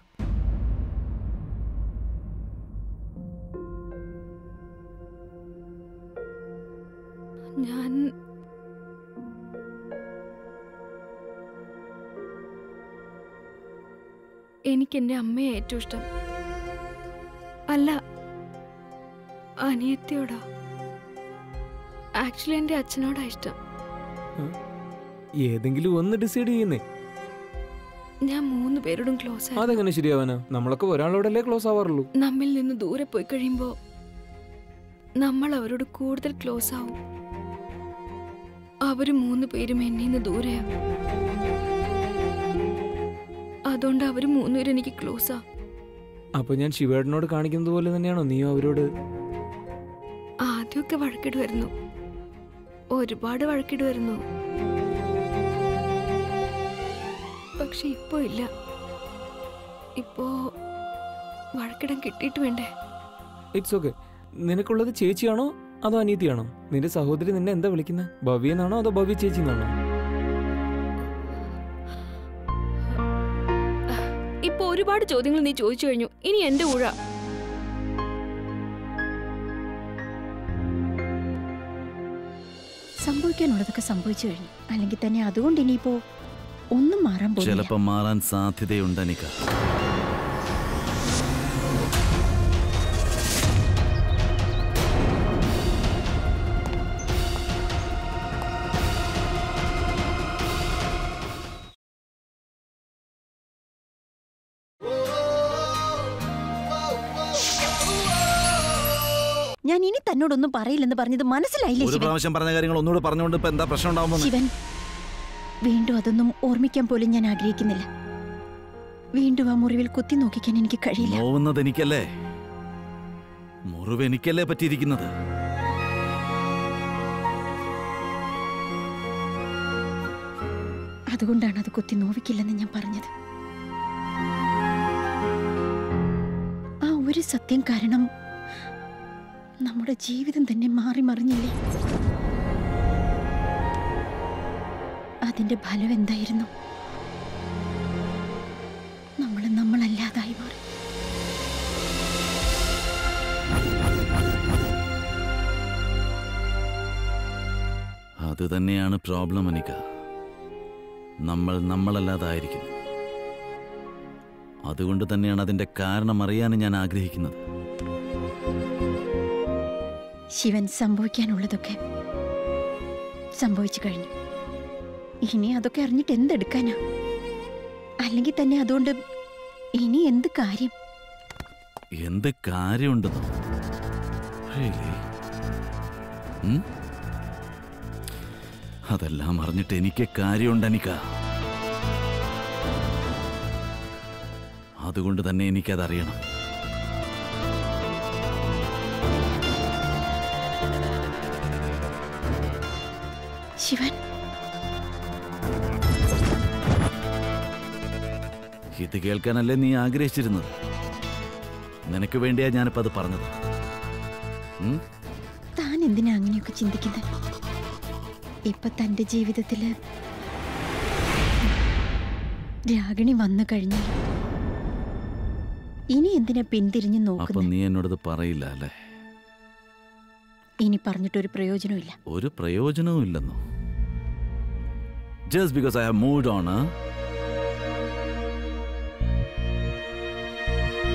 ഞാൻ എനിക്ക് എന്റെ അമ്മയെ ഏറ്റവും ഇഷ്ടം അല്ല അനിയത്തിയോടാ ആക്ച്വലി എന്റെ അച്ഛനോടാ ഇഷ്ടം ഏതെങ്കിലും ഒന്ന് ഡിസൈഡ് ചെയ്യുന്നേ ഞാൻ മൂന്ന് പേരോടും ക്ലോസ് ആയി അതെങ്ങനെ ശരിയാവാനാ നമ്മളൊക്കെ ഒരാളോടല്ലേ ക്ലോസ് ആവാറുള്ളൂ നമ്മിൽ നിന്ന് ദൂരെ പോയി കഴിയുമ്പോ നമ്മൾ അവരോട് കൂടുതൽ ക്ലോസ് ആവും അവര് മൂന്ന് പേരും എന്നിൽ നിന്ന് ദൂരെയാ അതുകൊണ്ട് അവര് മൂന്നുപേരും എനിക്ക് ക്ലോസാ അപ്പൊ ഞാൻ ശിവേട്ടനോട് കാണിക്കുന്നത് പോലെ തന്നെയാണോ നീയോ അവരോട് ആദ്യമൊക്കെ വഴക്കിടുമായിരുന്നു ഒരുപാട് വഴക്കിടുമായിരുന്നു പക്ഷെ ഇപ്പോ ഇല്ല ഇപ്പോ വഴക്കിടാൻ കിട്ടിയിട്ട് വേണ്ടേ ഇറ്റ്സ് ഓക്കെ നിനക്കുള്ളത് ചേച്ചിയാണോ അതോ അനീതിയാണോ നിന്റെ സഹോദരി നിന്നെ എന്താ വിളിക്കുന്നത് ഭവ്യ എന്നാണോ അതോ ഭവ്യ ചേച്ചി എന്നാണോ ഇപ്പൊ ഒരുപാട് ചോദ്യങ്ങൾ നീ ചോദിച്ചു കഴിഞ്ഞു ഇനി എന്റെ ഊഴ സംഭവിക്കാനുള്ളതൊക്കെ സംഭവിച്ചു കഴിഞ്ഞു അല്ലെങ്കിൽ തന്നെ അതുകൊണ്ട് ഇനിയിപ്പോ ഒന്നും മാറാൻ പോകുന്നില്ല ചിലപ്പോ മാറാൻ സാധ്യതയുണ്ട് അനിക ഞാൻ ഇനി തന്നോടൊന്നും പറയില്ലെന്ന് പറഞ്ഞത് മനസ്സിലായില്ലേ ഒരു ശിവൻ പ്രാവശ്യം പറഞ്ഞ കാര്യങ്ങൾ ഒന്നുകൂടെ പറഞ്ഞുകൊണ്ട് ഇപ്പൊ എന്താ പ്രശ്നം ഉണ്ടാവുമെന്ന് ശിവൻ വീണ്ടും അതൊന്നും ഓർമ്മിക്കാൻ പോലും ഞാൻ ആഗ്രഹിക്കുന്നില്ല വീണ്ടും ആ മുറിവിൽ കുത്തി നോക്കിക്കാൻ എനിക്ക് കഴിയില്ല നോവുന്നത് എനിക്കല്ലേ മുറിവ് എനിക്കല്ലേ പറ്റിയിരിക്കുന്നത് അതുകൊണ്ടാണ് അത് കുത്തി നോവിക്കില്ലെന്ന് ഞാൻ പറഞ്ഞത് ആ ഒരു സത്യം കാരണം നമ്മുടെ ജീവിതം തന്നെ മാറി മറിഞ്ഞില്ലേ അതിന്റെ ഫലം എന്തായിരുന്നു നമ്മൾ നമ്മളല്ലാതായി മാറി അത് തന്നെയാണ് പ്രോബ്ലം അനിക നമ്മൾ നമ്മളല്ലാതായിരിക്കുന്നു അതുകൊണ്ട് തന്നെയാണ് അതിന്റെ കാരണം അറിയാനും ഞാൻ ആഗ്രഹിക്കുന്നത് ശിവൻ സംഭവിക്കാനുള്ളതൊക്കെ സംഭവിച്ചു കഴിഞ്ഞു ഇനി അതൊക്കെ അറിഞ്ഞിട്ട് എന്തെടുക്കാനാ അല്ലെങ്കിൽ തന്നെ അതുകൊണ്ട് ഇനി എന്ത് കാര്യം എന്ത് കാര്യമുണ്ടെന്നോ Really? ഉം? അതെല്ലാം അറിഞ്ഞിട്ട് എനിക്ക് കാര്യമുണ്ട് അനിക അതുകൊണ്ട് തന്നെ എനിക്കതറിയണം ശിവൻ ഇത് കേൾക്കാനല്ലേ നീ ആഗ്രഹിച്ചിരുന്നത് നിനക്ക് വേണ്ടിയാ ഞാനിപ്പോ അത് പറഞ്ഞത് ഉം? താൻ എന്തിനാ അങ്ങനെയൊക്കെ ചിന്തിക്കുന്നത് ഇപ്പൊ തന്റെ ജീവിതത്തില് രാഗിണി വന്നു കഴിഞ്ഞാൽ ഇനി എന്തിനാ പിന്തിരിഞ്ഞു അപ്പൊ നോക്കുന്നത് നീ എന്നോടത് പറയില്ല അല്ലേ ഇനി പറഞ്ഞിട്ടൊരു പ്രയോജനമില്ല ഒരു പ്രയോജനവും ഇല്ലെന്നോ just because I have mood on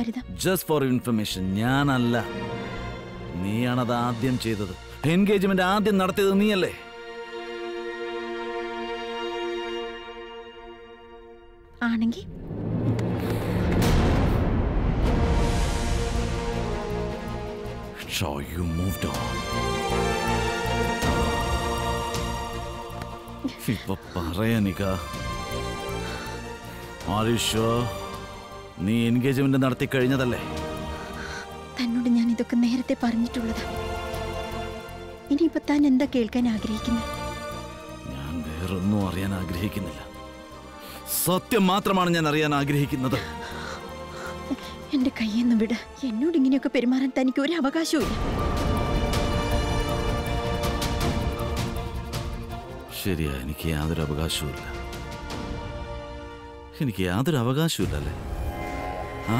Sharada just for information ഞാനല്ല നീയാണത് ആദ്യം ചെയ്തത് എൻഗേജ്മെന്റ് ആദ്യം നടത്തിയത് നീയല്ലേ ആണെങ്കിൽ So you moved on. ഇപ്പൊ പറയാനിക ആരുഷോ നീ എൻഗേജ്മെന്റ് നടത്തി കഴിഞ്ഞതല്ലേ തന്നോട് ഞാൻ ഇതൊക്കെ നേരത്തെ പറഞ്ഞിട്ടുള്ളതാ ഇനിയിപ്പോ താൻ എന്താ കേൾക്കാൻ ആഗ്രഹിക്കുന്നത് ഞാൻ വേറൊന്നും അറിയാൻ ആഗ്രഹിക്കുന്നില്ല സത്യം മാത്രമാണ് ഞാൻ അറിയാൻ ആഗ്രഹിക്കുന്നത് എന്റെ കയ്യെന്ന് വിട് എന്നോട് ഇങ്ങനെയൊക്കെ പെരുമാറാൻ തനിക്ക് ഒരു അവകാശവും ഇല്ല ശരിയാ എനിക്ക് യാതൊരു അവകാശവുമില്ല എനിക്ക് യാതൊരു അവകാശവുമില്ല അല്ലേ ആ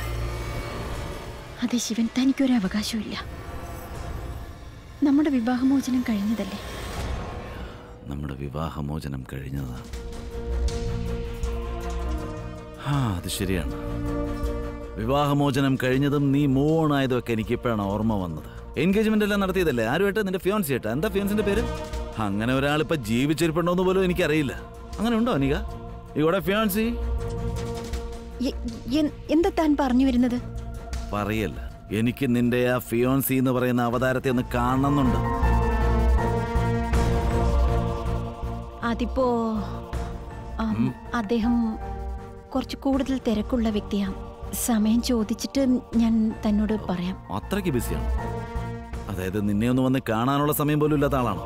അതെ ശിവൻ തനിക്കൊരു അവകാശവും ഇല്ല നമ്മുടെ വിവാഹമോചനം കഴിഞ്ഞതല്ലേ നമ്മുടെ വിവാഹമോചനം കഴിഞ്ഞതാണ് ആ അത് ശരിയാണ് വിവാഹമോചനം കഴിഞ്ഞതും നീ മൂവ് ഓൺ ആയതും ഒക്കെ എനിക്ക് ഇപ്പോഴാണ് ഓർമ്മ വന്നത് എൻഗേജ്മെന്റ് എല്ലാം നടത്തിയതല്ലേ ആരുമായിട്ട് നിന്റെ ഫിയോൻസി ആയിട്ടാ എന്താ ഫിയോൻസിന്റെ പേര് അങ്ങനെ ഒരാൾ ഇപ്പൊ ജീവിച്ചിരിപ്പുണ്ടോന്ന് പോലും എനിക്കറിയില്ല അങ്ങനെ ഉണ്ടോ അനിക ഇവിടെ ഫിയോൻസി എ- എൻ- എന്താ താൻ പറഞ്ഞു വരുന്നത് പറയല്ല എനിക്ക് നിന്റെ ആ ഫിയോൻസി എന്ന് പറയുന്ന അവതാരത്തെ ഒന്ന് കാണണമെന്നുണ്ട് അതിപ്പോ ആം, അദ്ദേഹം കുറച്ച് കൂടുതൽ തിരക്കുള്ള വ്യക്തിയാ സമയം ചോദിച്ചിട്ട് ഞാൻ തന്നോട് പറയാം അത്രയ്ക്ക് ബിസിയാണ് അതായത് നിന്നെ ഒന്ന് വന്ന് കാണാനുള്ള സമയം പോലും ഇല്ലാത്ത ആളാണ്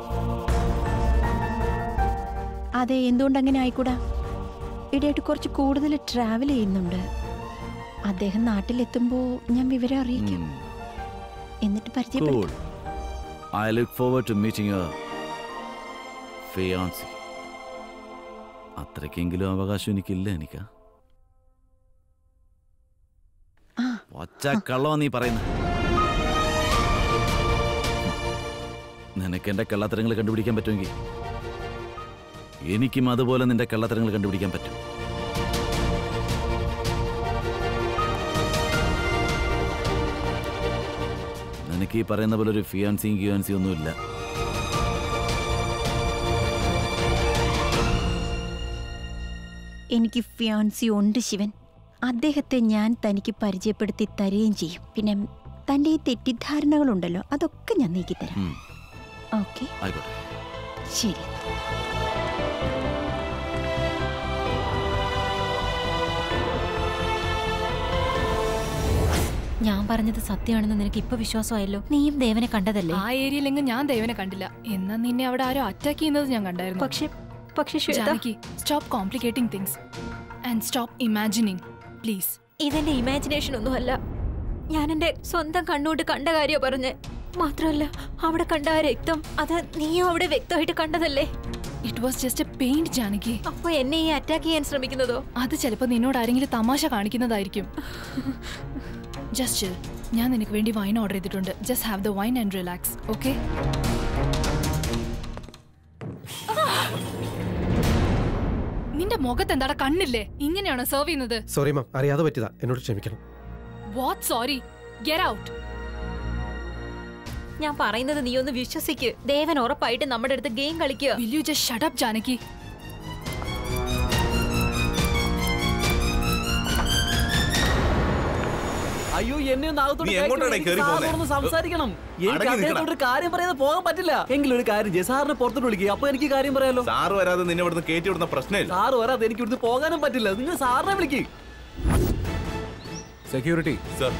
അതെ എന്തുകൊണ്ട് അങ്ങനെ ആയിക്കൂടാ ഇടയായിട്ട് കുറച്ച് കൂടുതൽ ട്രാവൽ ചെയ്യുന്നുണ്ട് അദ്ദേഹം നാട്ടിലെത്തുമ്പോൾ ഞാൻ വിവരം അറിയിക്കാം എന്നിട്ട് പരിചയപ്പെടും Cool. I look forward to meeting your fiancé. അത്രയ്ക്കെങ്കിലും അവകാശം എനിക്കില്ല എനിക്ക ആ ഒച്ച കള്ളോ നീ പറയുന്നത് നിനക്ക് എന്റെ കള്ളത്തരങ്ങൾ കണ്ടുപിടിക്കാൻ പറ്റുമെങ്കിൽ എനിക്കും അതുപോലെ നിന്റെ കള്ളത്തരങ്ങൾ കണ്ടുപിടിക്കാൻ പറ്റും നിനക്ക് ഈ പറയുന്ന പോലെ ഒരു ഫിയാൻസിയും ഗിയാൻസിയും ഒന്നുമില്ല എനിക്ക് ഫിയാൻസി ഉണ്ട് ശിവൻ അദ്ദേഹത്തെ ഞാൻ തനിക്ക് പരിചയപ്പെടുത്തി തരുകയും ചെയ്യും പിന്നെ തൻ്റെ ഈ തെറ്റിദ്ധാരണകളുണ്ടല്ലോ അതൊക്കെ ഞാൻ നീക്കിത്തരാം ഉം, ഓക്കെ ആയിക്കോട്ടെ ശരി ഞാൻ പറഞ്ഞത് സത്യമാണെന്ന് നിനക്ക് ഇപ്പൊ വിശ്വാസമായല്ലോ നീയും ദേവനെ കണ്ടതല്ലേ ആ ഏരിയയിലെങ്ങും ഞാൻ ദേവനെ കണ്ടില്ല എന്നാ നിന്നെ അവിടെ ആരോ അറ്റാക്ക് ചെയ്യുന്നത് ഞാൻ കണ്ടായിരുന്നു പക്ഷെ പക്ഷെ Shweta Janaki stop complicating things and stop imagining please ഇതെന്റെ ഇമാജിനേഷൻ ഒന്നുമല്ല ഞാൻ എന്റെ സ്വന്തം കണ്ണുകൊണ്ട് കണ്ട കാര്യോ പറഞ്ഞ് മാത്രമല്ല അവിടെ കണ്ട ആ രക്തം അത് നീയും അവിടെ വ്യക്തമായിട്ട് കണ്ടതല്ലേ it was just a paint Janaki അപ്പൊ എന്നെ ഈ അറ്റാക്ക് ചെയ്യാൻ ശ്രമിക്കുന്നതോ അത് ചിലപ്പോൾ നിന്നോട് ആരെങ്കിലും തമാശ കാണിക്കുന്നതായിരിക്കും ജസ്റ്റ് ഞാൻ നിനക്ക് വേണ്ടി വൈൻ ഓർഡർ ചെയ്തിട്ടുണ്ട് just have the wine and relax okay നിന്റെ മുഖത്ത് എന്താടാ കണ്ണില്ലേ ഇങ്ങനെയാണോ സെർവ് ചെയ്യുന്നത് സോറി മാം അറിയാതെ പറ്റിയതാ എന്നോട് ക്ഷമിക്കണം വാട്ട് സോറി ഗെറ്റ് ഔട്ട് ഞാൻ പറയുന്നത് നീ ഒന്ന് വിശ്വസിക്ക് ദേവൻ ഉറപ്പായിട്ട് നമ്മുടെ അടുത്ത് ഗെയിം കളിക്കുക will you just shut up Janaki അയ്യോ എന്നെ ഒന്ന് അകത്തോട്ട് നീ കയറ്റി എങ്ങോട്ടാണ് വിട്. കേറി എനിക്ക് പോകുന്നെ? സാറിനോടൊന്ന് സംസാരിക്കണം എനിക്ക് അടങ്ങി നിൽക്കണം. അദ്ദേഹത്തോട് ഒരു കാര്യം പറയാതെ പോകാൻ പറ്റില്ല എങ്കിലും ഒരു കാര്യം ചെയ്യ് സാറിനെ പുറത്തോട്ട് വിളിക്കുക അപ്പൊ എനിക്ക് കാര്യം പറയാലോ സാറ് വരാതെ നിന്നെ ഇവിടുന്ന് കയറ്റി വിടുന്ന പ്രശ്നമില്ല സാറ് വരാതെ എനിക്ക് ഇവിടുന്ന് പോകാനും പറ്റില്ല നിങ്ങൾ സാറിനെ വിളിക്ക് സെക്യൂരിറ്റി സർ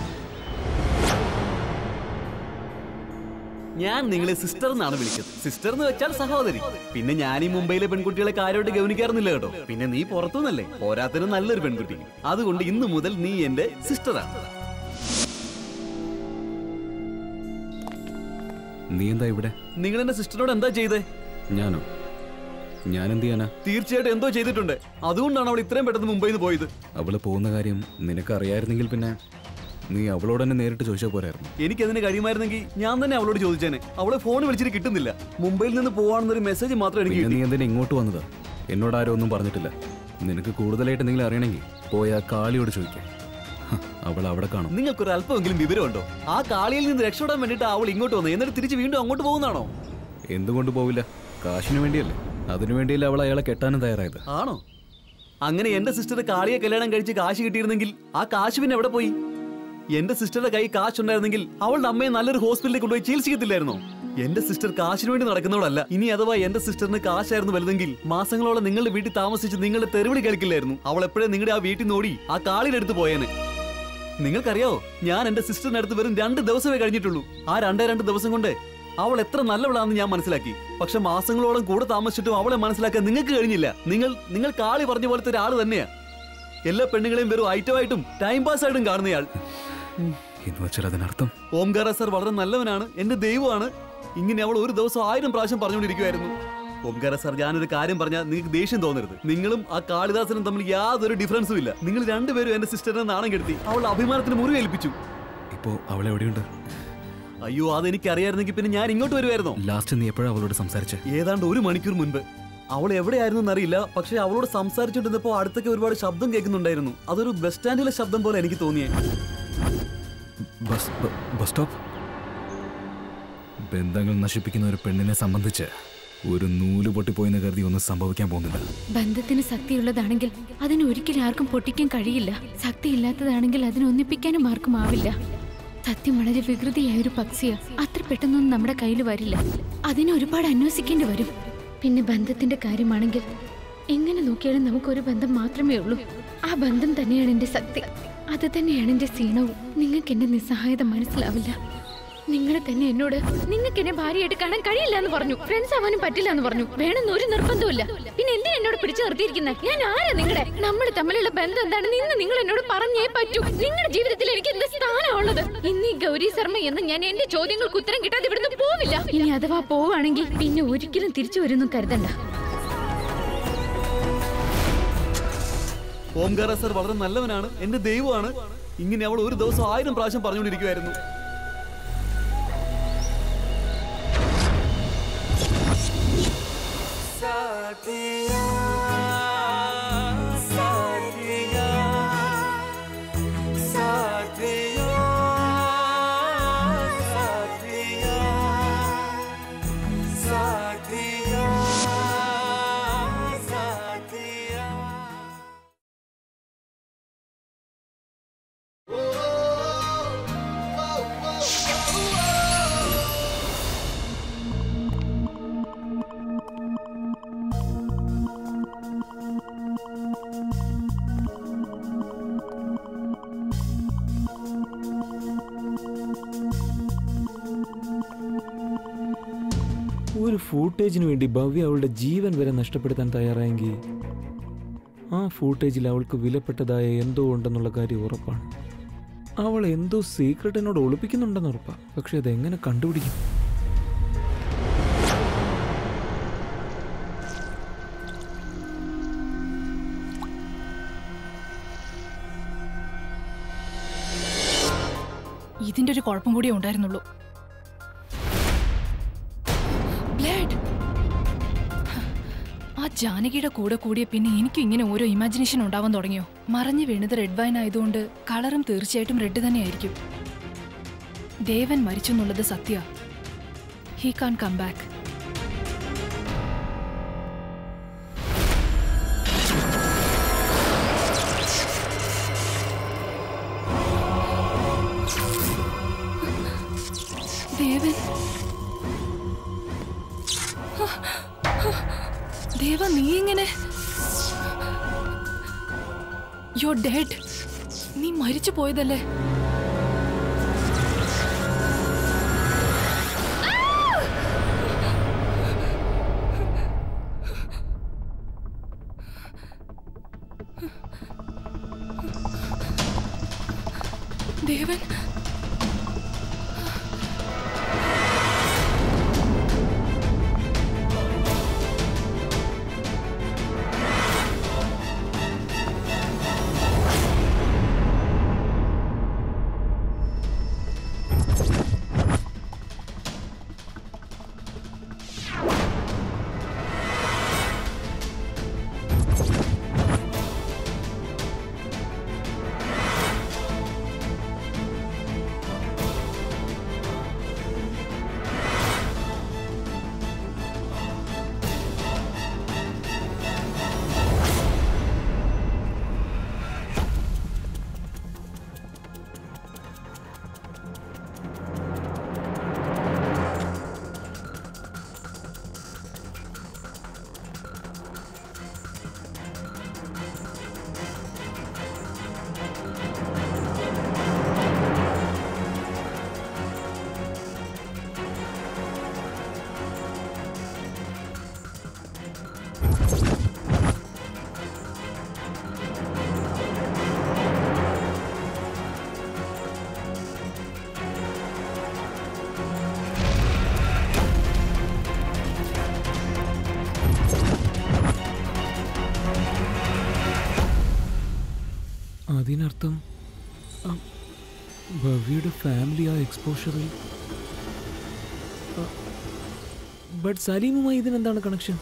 ഞാൻ നിങ്ങളെ സിസ്റ്റർ എന്നാണ് വിളിച്ചത് സിസ്റ്റർ എന്ന് വെച്ചാൽ സഹോദരി പിന്നെ ഞാൻ ഈ മുംബൈയിലെ പെൺകുട്ടികളെ കാര്യമായിട്ട് ഗവനിക്കാറുന്നില്ല കേട്ടോ പിന്നെ നീ പുറത്തുനിന്നല്ലേ പോരാത്തിന് നല്ലൊരു പെൺകുട്ടി അതുകൊണ്ട് ഇന്നു മുതൽ നീ എന്റെ സിസ്റ്ററാണ് നീ എന്താ ഇവിടെ നിങ്ങൾ എന്റെ സിസ്റ്ററോട് എന്താ ചെയ്തേ ഞാനോ ഞാൻ എന്ത് ചെയ്യാനാ തീർച്ചയായിട്ടും എന്തോ ചെയ്തിട്ടുണ്ട് അതുകൊണ്ടാണ് അവൾ ഇത്രയും പെട്ടെന്ന് മുംബൈയിൽ നിന്ന് പോയത് അവള് പോകുന്ന കാര്യം നിനക്ക് അറിയായിരുന്നെങ്കിൽ പിന്നെ നീ അവളോട് തന്നെ നേരിട്ട് ചോദിച്ചാൽ പോരായിരുന്നു എനിക്കതിന് കഴിയുമായിരുന്നെങ്കിൽ ഞാൻ തന്നെ അവളോട് ചോദിച്ചേനെ അവളെ ഫോൺ വിളിച്ചിട്ട് കിട്ടുന്നില്ല മുംബൈയിൽ നിന്ന് പോവാണെന്നൊരു മെസ്സേജ് മാത്രം എനിക്ക് പിന്നെ നീ കിട്ടി എന്തിനാ ഇങ്ങോട്ട് വന്നത് എന്നോട് ആരും ഒന്നും പറഞ്ഞിട്ടില്ല നിനക്ക് കൂടുതലായിട്ട് എന്തെങ്കിലും അറിയണമെങ്കിൽ പോയി ആ കാളിയോട് ചോദിക്കാം ഹ, അവൾ അവിടെ കാണും നിങ്ങൾക്കൊരു അല്പമെങ്കിലും വിവരമുണ്ടോ ആ കാളിയിൽ നിന്ന് രക്ഷപ്പെടാൻ വേണ്ടിയിട്ട് അവൾ ഇങ്ങോട്ട് വന്നു എന്നിട്ട് തിരിച്ച് വീണ്ടും അങ്ങോട്ട് പോകുന്നതാണോ എന്തുകൊണ്ട് പോവില്ല കാശിന് വേണ്ടിയല്ലേ അതിനു വേണ്ടിയല്ലേ അവൾ അയാളെ കെട്ടാനും തയ്യാറായത് ആണോ അങ്ങനെ എന്റെ സിസ്റ്റർ കാളിയെ കല്യാണം കഴിച്ച് കാശ് കിട്ടിയിരുന്നെങ്കിൽ ആ കാശ് പിന്നെ എവിടെ പോയി എന്റെ സിസ്റ്ററുടെ കൈ കാശ് ഉണ്ടായിരുന്നെങ്കിൽ അവളുടെ അമ്മയെ നല്ലൊരു ഹോസ്പിറ്റലിൽ കൊണ്ടുപോയി ചികിത്സിക്കത്തില്ലായിരുന്നോ എന്റെ സിസ്റ്റർ കാശിന് വേണ്ടി നടക്കുന്നവളല്ല ഇനി അഥവാ എന്റെ സിസ്റ്ററിന് കാശായിരുന്നു വലുതെങ്കിൽ മാസങ്ങളോളം നിങ്ങളുടെ വീട്ടിൽ താമസിച്ച് നിങ്ങളുടെ തെരുവിളി കേൾക്കില്ലായിരുന്നു അവൾ എപ്പോഴും നിങ്ങളുടെ ആ വീട്ടിൽ നിന്ന് ഓടി ആ കാളിയുടെ അടുത്ത് പോയേനെ നിങ്ങൾക്കറിയാവോ ഞാൻ എന്റെ സിസ്റ്ററിന്റെ അടുത്ത് വെറും രണ്ട് ദിവസമേ കഴിഞ്ഞിട്ടുള്ളൂ ആ രണ്ടേ രണ്ട് ദിവസം കൊണ്ട് അവൾ എത്ര നല്ലവളാണെന്ന് ഞാൻ മനസ്സിലാക്കി പക്ഷെ മാസങ്ങളോളം കൂടെ താമസിച്ചിട്ടും അവളെ മനസ്സിലാക്കാൻ നിങ്ങൾക്ക് കഴിഞ്ഞില്ല നിങ്ങൾ നിങ്ങൾ കാളി പറഞ്ഞ പോലത്തെ ഒരാൾ തന്നെയാ എല്ലാ പെണ്ണുങ്ങളെയും വെറും ഐറ്റമായിട്ടും ടൈം പാസ് ആയിട്ടും കാണുന്നയാൾ എന്ന് വെച്ചാൽ അതിനർത്ഥം ഓംകാര സർ വളരെ നല്ലവനാണ് എന്റെ ദൈവമാണ് ഇങ്ങനെ അവൾ ഒരു ദിവസം ആയിരം പ്രാവശ്യം പറഞ്ഞുകൊണ്ടിരിക്കുവായിരുന്നു ഓംകാര സർ ഞാനൊരു കാര്യം പറഞ്ഞാൽ നിങ്ങൾക്ക് ദേഷ്യം തോന്നരുത് നിങ്ങളും ആ കാളിദാസനും തമ്മിൽ യാതൊരു ഡിഫറൻസും ഇല്ല നിങ്ങൾ രണ്ടുപേരും എന്റെ സിസ്റ്ററിനെ നാണം കെടുത്തി അവളുടെ അഭിമാനത്തിന് മുറിവേൽപ്പിച്ചു ഇപ്പോ അവൾ എവിടെയുണ്ട് അയ്യോ അതെനിക്ക് അറിയായിരുന്നെങ്കിൽ പിന്നെ ഞാൻ ഇങ്ങോട്ട് വരുമായിരുന്നോ ലാസ്റ്റ് നീ എപ്പോഴാ അവളോട് സംസാരിച്ചേ ഏതാണ്ട് ഒരു മണിക്കൂർ മുൻപ് അവൾ എവിടെയായിരുന്നു എന്നറിയില്ല പക്ഷെ അവളോട് സംസാരിച്ചുകൊണ്ടിരുന്നപ്പോ അടുത്തൊക്കെ ഒരുപാട് ശബ്ദം കേൾക്കുന്നുണ്ടായിരുന്നു അതൊരു ബസ് സ്റ്റാൻഡിലെ ശബ്ദം പോലെ എനിക്ക് തോന്നിയേ ബസ് ബ- ബസ് സ്റ്റോപ്പ് ബന്ധങ്ങൾ നശിപ്പിക്കുന്ന ഒരു പെണ്ണിനെ സംബന്ധിച്ച് ഒരു നൂല് പൊട്ടിപ്പോയെന്ന് കരുതി ഒന്നും സംഭവിക്കാൻ പോകുന്നില്ല ബന്ധത്തിന് ശക്തിയുള്ളതാണെങ്കിൽ അതിന് ഒരിക്കലും ആർക്കും പൊട്ടിക്കാൻ കഴിയില്ല ശക്തിയില്ലാത്തതാണെങ്കിൽ അതിനെ ഒന്നിപ്പിക്കാനും ആർക്കും ആവില്ല സത്യം വളരെ വികൃതിയായ ഒരു പക്ഷിയാ അത്ര പെട്ടെന്നൊന്നും നമ്മുടെ കയ്യിൽ വരില്ല അതിനെ ഒരുപാട് അന്വേഷിക്കേണ്ടി വരും പിന്നെ ബന്ധത്തിന്റെ കാര്യമാണെങ്കിൽ എങ്ങനെ നോക്കിയാലും നമുക്കൊരു ബന്ധം മാത്രമേ ഉള്ളൂ ആ ബന്ധം തന്നെയാണ് എന്റെ ശക്തി അത് തന്നെയാണ് എന്റെ സീണവും നിങ്ങൾക്ക് എന്റെ നിസ്സഹായത മനസ്സിലാവില്ല നിങ്ങൾ തന്നെ എന്നോട് നിങ്ങൾക്ക് എന്നെ ഭാര്യയായിട്ട് കാണാൻ കഴിയില്ല എന്ന് പറഞ്ഞു ഫ്രണ്ട്സ് ആവാനും പറ്റില്ല എന്ന് പറഞ്ഞു വേണമെന്ന് ഒരു നിർബന്ധമില്ല പിന്നെ എന്തിനാ എന്നോട് പിടിച്ചു നിർത്തിയിരിക്കുന്നത് ഞാൻ ആരാ നിങ്ങളുടെ നമ്മൾ തമ്മിലുള്ള ബന്ധം എന്താണെന്ന് ഇന്ന് നിങ്ങൾ എന്നോട് പറഞ്ഞേ പറ്റൂ നിങ്ങളുടെ ജീവിതത്തിൽ എനിക്ക് എന്ത് സ്ഥാനമുള്ളത് ഇന്ന് ഈ ഗൗരി ശർമ്മ എന്ന് ഞാൻ എന്റെ ചോദ്യങ്ങൾക്ക് ഉത്തരം കിട്ടാതെ ഇവിടുന്ന് പോവില്ല ഇനി അഥവാ പോവുകയാണെങ്കിൽ പിന്നെ ഒരിക്കലും തിരിച്ചു വരുന്നു കരുതണ്ട ഓംകാര സർ വളരെ നല്ലവനാണ് എന്റെ ദൈവമാണ് ഇങ്ങനെ അവൾ ഒരു ദിവസം ആയിരം പ്രാവശ്യം പറഞ്ഞുകൊണ്ടിരിക്കുവായിരുന്നു ഒരു ഫൂട്ടേജിന് വേണ്ടി ഭവ്യ അവളുടെ ജീവൻ വരെ നഷ്ടപ്പെടുത്താൻ തയ്യാറായെങ്കിൽ ആ ഫൂട്ടേജിൽ അവൾക്ക് വിലപ്പെട്ടതായ എന്തോ ഉണ്ടെന്നുള്ള കാര്യം ഉറപ്പാണ് അവൾ എന്തോ സീക്രട്ട് എന്നോട് ഒളിപ്പിക്കുന്നുണ്ടെന്ന് ഉറപ്പാ പക്ഷെ അതെങ്ങനെ കണ്ടുപിടിക്കും ഇതിന്റെ ഒരു കുഴപ്പം കൂടിയേ ഉണ്ടായിരുന്നുള്ളൂ ബ്ലഡ് ആ ജാനകിയുടെ കൂടെ കൂടിയ പിന്നെ എനിക്കും ഇങ്ങനെ ഓരോ ഇമാജിനേഷൻ ഉണ്ടാവാൻ തുടങ്ങിയോ മറഞ്ഞു വീണത് റെഡ് വൈൻ ആയതുകൊണ്ട് കളറും തീർച്ചയായിട്ടും റെഡ് തന്നെയായിരിക്കും ദേവൻ മരിച്ചു എന്നുള്ളത് Sathya he can come back Devan Deva നീ എങ്ങനെ യോ ഡെഡ് നീ മരിച്ചു പോയതല്ലേ ദേവൻ അതിനർത്ഥം ആ, ഭവ്യയുടെ ഫാമിലി ആ എക്സ്പോഷറിൽ ബട്ട് സലീമുമായി ഇതിനെന്താണ് കണക്ഷൻ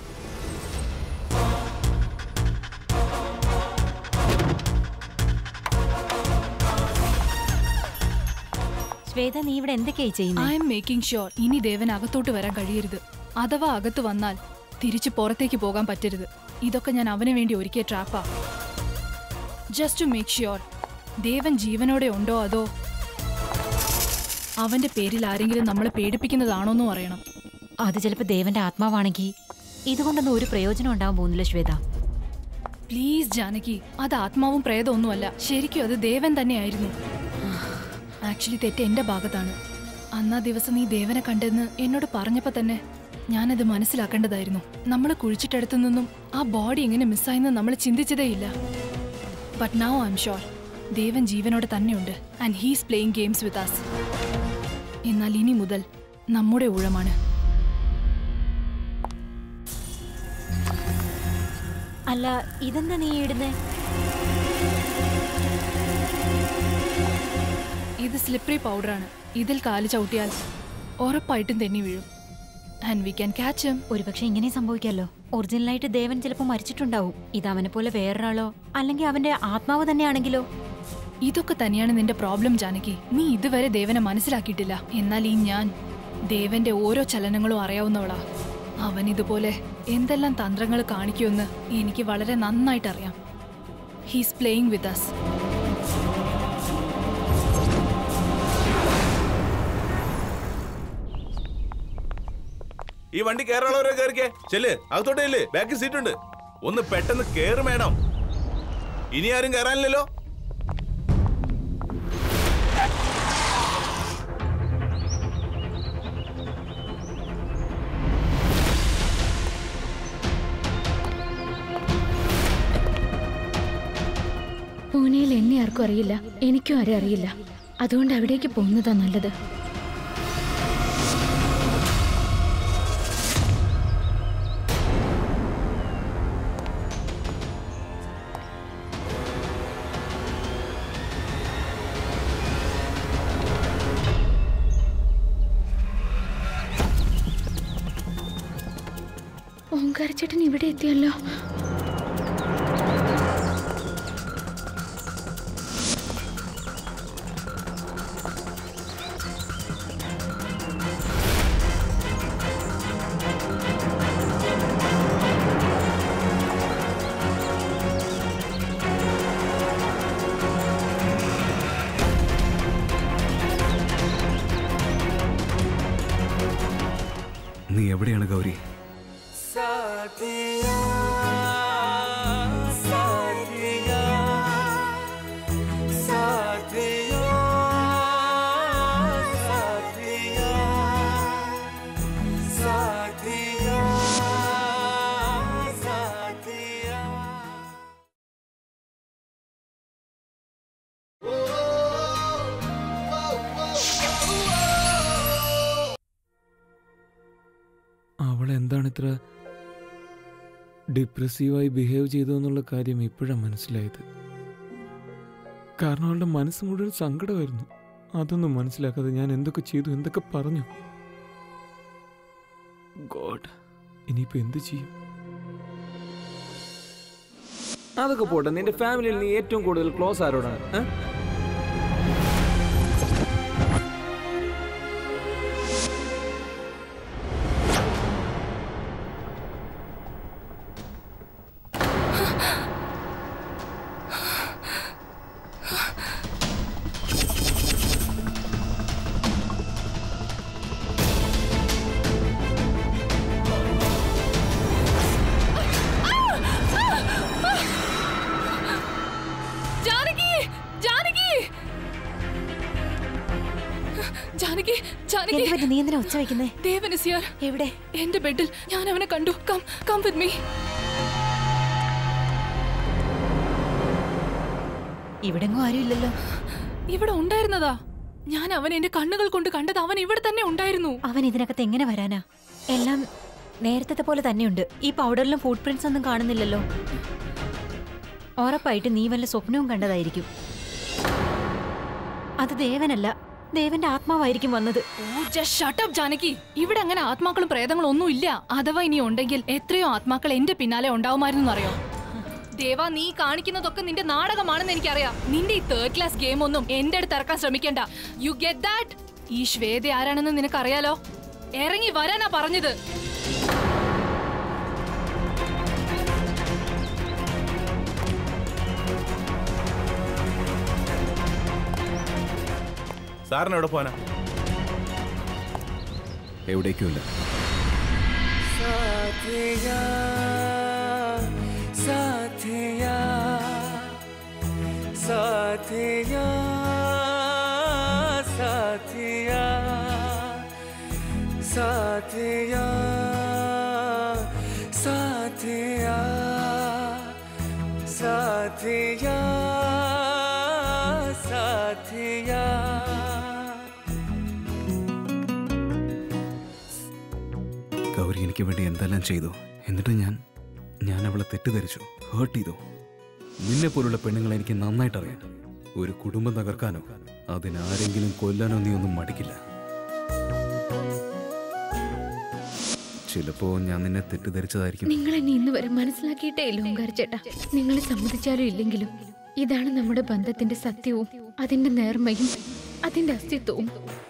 ശ്വേത നീ ഇവിടെ എന്തൊക്കെയായി ഐ ചെയ്യുന്നത് എം മേക്കിംഗ് ഷുവർ ഇനി ദേവൻ അകത്തോട്ട് വരാൻ കഴിയരുത് അഥവാ അകത്ത് വന്നാൽ തിരിച്ചു പുറത്തേക്ക് പോകാൻ പറ്റരുത് ഇതൊക്കെ ഞാൻ അവന് വേണ്ടി ഒരുക്കിയ ട്രാപ്പാ just to make sure Devan ജീവനോടെ ഉണ്ടോ അതോ അവന്റെ പേരിൽ ആരെങ്കിലും നമ്മളെ പേടിപ്പിക്കുന്നതാണോന്നും അറിയണം അത് ചിലപ്പോ ദേവന്റെ ആത്മാവാണെങ്കിൽ ഇതുകൊണ്ടൊന്നും ഒരു പ്രയോജനം ഉണ്ടാവാൻ പോകുന്നില്ല ശ്വേത പ്ലീസ് ജാനകി അത് ആത്മാവും പ്രേതമൊന്നുമല്ല ശരിക്കും അത് ദേവൻ തന്നെയായിരുന്നു ആക്ച്വലി തെറ്റ് എന്റെ ഭാഗത്താണ് അന്നാ ദിവസം നീ ദേവനെ കണ്ടെന്ന് എന്നോട് പറഞ്ഞപ്പോ തന്നെ ഞാനത് മനസ്സിലാക്കേണ്ടതായിരുന്നു നമ്മൾ കുഴിച്ചിട്ടടുത്തു നിന്നും ആ ബോഡി എങ്ങനെ മിസ്സായെന്ന് നമ്മൾ ചിന്തിച്ചതേയില്ല but now I'm sure Devan ജീവനോടെ തന്നെയുണ്ട് and he's playing games with us എന്നാൽ ഇനി മുതൽ നമ്മുടെ ഊഴമാണ് അല്ല ഇതെന്താ നീ ഇടുന്നേ ഇത് സ്ലിപ്പറി പൗഡറാണ് ഇതിൽ കാല് ചവിട്ടിയാൽ ഉറപ്പായിട്ടും തെന്നി വീഴും and we can catch him ഒരുപക്ഷെ ഇങ്ങനെ സംഭവിക്കാലോ ഒറിജിനലായിട്ട് ദേവൻ ചിലപ്പോൾ മരിച്ചിട്ടുണ്ടാവും ഇത് അവനെ പോലെ വേറൊരാളോ അല്ലെങ്കിൽ അവന്റെ ആത്മാവ് തന്നെയാണെങ്കിലോ ഇതൊക്കെ തന്നെയാണ് നിന്റെ പ്രോബ്ലം ജാനകി നീ ഇതുവരെ ദേവനെ മനസ്സിലാക്കിയിട്ടില്ല എന്നാൽ ഈ ഞാൻ ദേവന്റെ ഓരോ ചലനങ്ങളും അറിയാവുന്നവളാ അവൻ ഇതുപോലെ എന്തെല്ലാം തന്ത്രങ്ങൾ കാണിക്കുമെന്ന് എനിക്ക് വളരെ നന്നായിട്ട് അറിയാം ഹീസ് പ്ലേയിങ് വിത്ത് അസ് ഈ വണ്ടി കയറാനുള്ളവരെ കയറിക്കേ ചെല്ല് അകത്തോട്ടേ ഇല്ലേ ബാക്കിൽ സീറ്റ് ഉണ്ട് ഒന്ന് പെട്ടെന്ന് കയറും വേണം ഇനി ആരും കയറാനില്ലല്ലോ പൂനെയിൽ എന്നെ ആർക്കും അറിയില്ല എനിക്കും ആരും അറിയില്ല അതുകൊണ്ട് അവിടേക്ക് പോകുന്നതാ നല്ലത് ഓങ്കാരച്ചേട്ടൻ ഇവിടെ എത്തിയല്ലോ നീ എവിടെയാണ് ഗൗരി അവൾ എന്താണ് ഇത്ര ഡിപ്രസീവായി ബിഹേവ് ചെയ്തതെന്നുള്ള കാര്യം ഇപ്പോഴാണ് മനസ്സിലായത് കാരണം അവളുടെ മനസ്സ് മുഴുവൻ സങ്കടമായിരുന്നു അതൊന്നും മനസ്സിലാക്കാതെ ഞാൻ എന്തൊക്കെ ചെയ്തു എന്തൊക്കെ പറഞ്ഞു ഗോഡ് ഇനിയിപ്പോ എന്ത് ചെയ്യും അതൊക്കെ പോട്ടെ നിന്റെ ഫാമിലിയിൽ നീ ഏറ്റവും കൂടുതൽ ക്ലോസ് ആരോടാണ് ഏ? ജാനകി ജാനകി ജാനകി ജാനകി എന്ത് പറ്റി? നീ എന്തിനാ ഒച്ച വയ്ക്കുന്നേ ദേവൻ is here. എവിടെ എന്റെ ബെഡിൽ ഞാൻ അവനെ കണ്ടു കം കം വിത്ത് മീ ഇവിടെങ്ങും ആരും ഇല്ലല്ലോ ഇവിടെ ഉണ്ടായിരുന്നതാ ഞാൻ അവൻ എന്റെ കണ്ണുകൾ കൊണ്ട് കണ്ടത് അവൻ ഇവിടെ തന്നെ ഉണ്ടായിരുന്നു അവൻ ഇതിനകത്ത് എങ്ങനെ വരാനാ എല്ലാം നേരത്തെ പോലെ തന്നെയുണ്ട് ഈ പൗഡറിലും ഫുഡ് പ്രിന്റ്സ് ഒന്നും കാണുന്നില്ലല്ലോ ഉറപ്പായിട്ട് നീ വല്ല സ്വപ്നവും കണ്ടതായിരിക്കും അത് ദേവനല്ല ദേവന്റെ ആത്മാവായിരിക്കും വന്നത് oh just shut up Janaki ഇവിടെ അങ്ങനെ ആത്മാക്കളും പ്രേതങ്ങളും ഒന്നും ഇല്ല അഥവാ ഇനി ഉണ്ടെങ്കിൽ എത്രയോ ആത്മാക്കൾ എന്റെ പിന്നാലെ ഉണ്ടാവുമായിരുന്നു അറിയോ ദേവാ നീ കാണിക്കുന്നതൊക്കെ നിന്റെ നാടകമാണെന്ന് എനിക്കറിയാം നിന്റെ ഈ തേർഡ് ക്ലാസ് ഗെയിം ഒന്നും എന്റെ അടുത്ത് ഇറക്കാൻ ശ്രമിക്കണ്ട യു ഗെറ്റ് ദാറ്റ് ഈ ശ്വേത ആരാണെന്ന് നിനക്കറിയാലോ ഇറങ്ങി വരാനാ പറഞ്ഞത് സാറിന് എവിടെ പോവാനാ എവിടേക്കും ഇല്ല साथिया साथिया साथिया साथिया साथिया साथिया साथिया साथिया ഗൗരി എനിക്ക് വേണ്ടി എന്തെല്ലാം ചെയ്തു എന്നിട്ട് ഞാൻ ഞാൻ അവളെ തെറ്റിദ്ധരിച്ചു ഹേർട്ട് ചെയ്തു നിന്നെ പോലുള്ള പെണ്ണുങ്ങളെ എനിക്ക് നന്നായിട്ട് അറിയാം ഒരു കുടുംബം തകർക്കാനോ അതിനാരെങ്കിലും കൊല്ലാനോ നീ ഒന്നും മടിക്കില്ല ചിലപ്പോ ഞാൻ നിന്നെ തെറ്റിദ്ധരിച്ചതായിരിക്കും നിങ്ങൾ എന്നെ ഇന്ന് വരെ മനസ്സിലാക്കിയിട്ടേ ഇല്ല ഓങ്കാർ ചേട്ടാ നിങ്ങൾ സമ്മതിച്ചാലും ഇല്ലെങ്കിലും ഇതാണ് നമ്മുടെ ബന്ധത്തിന്റെ സത്യവും അതിന്റെ നേർമയും അതിന്റെ അസ്തിത്വവും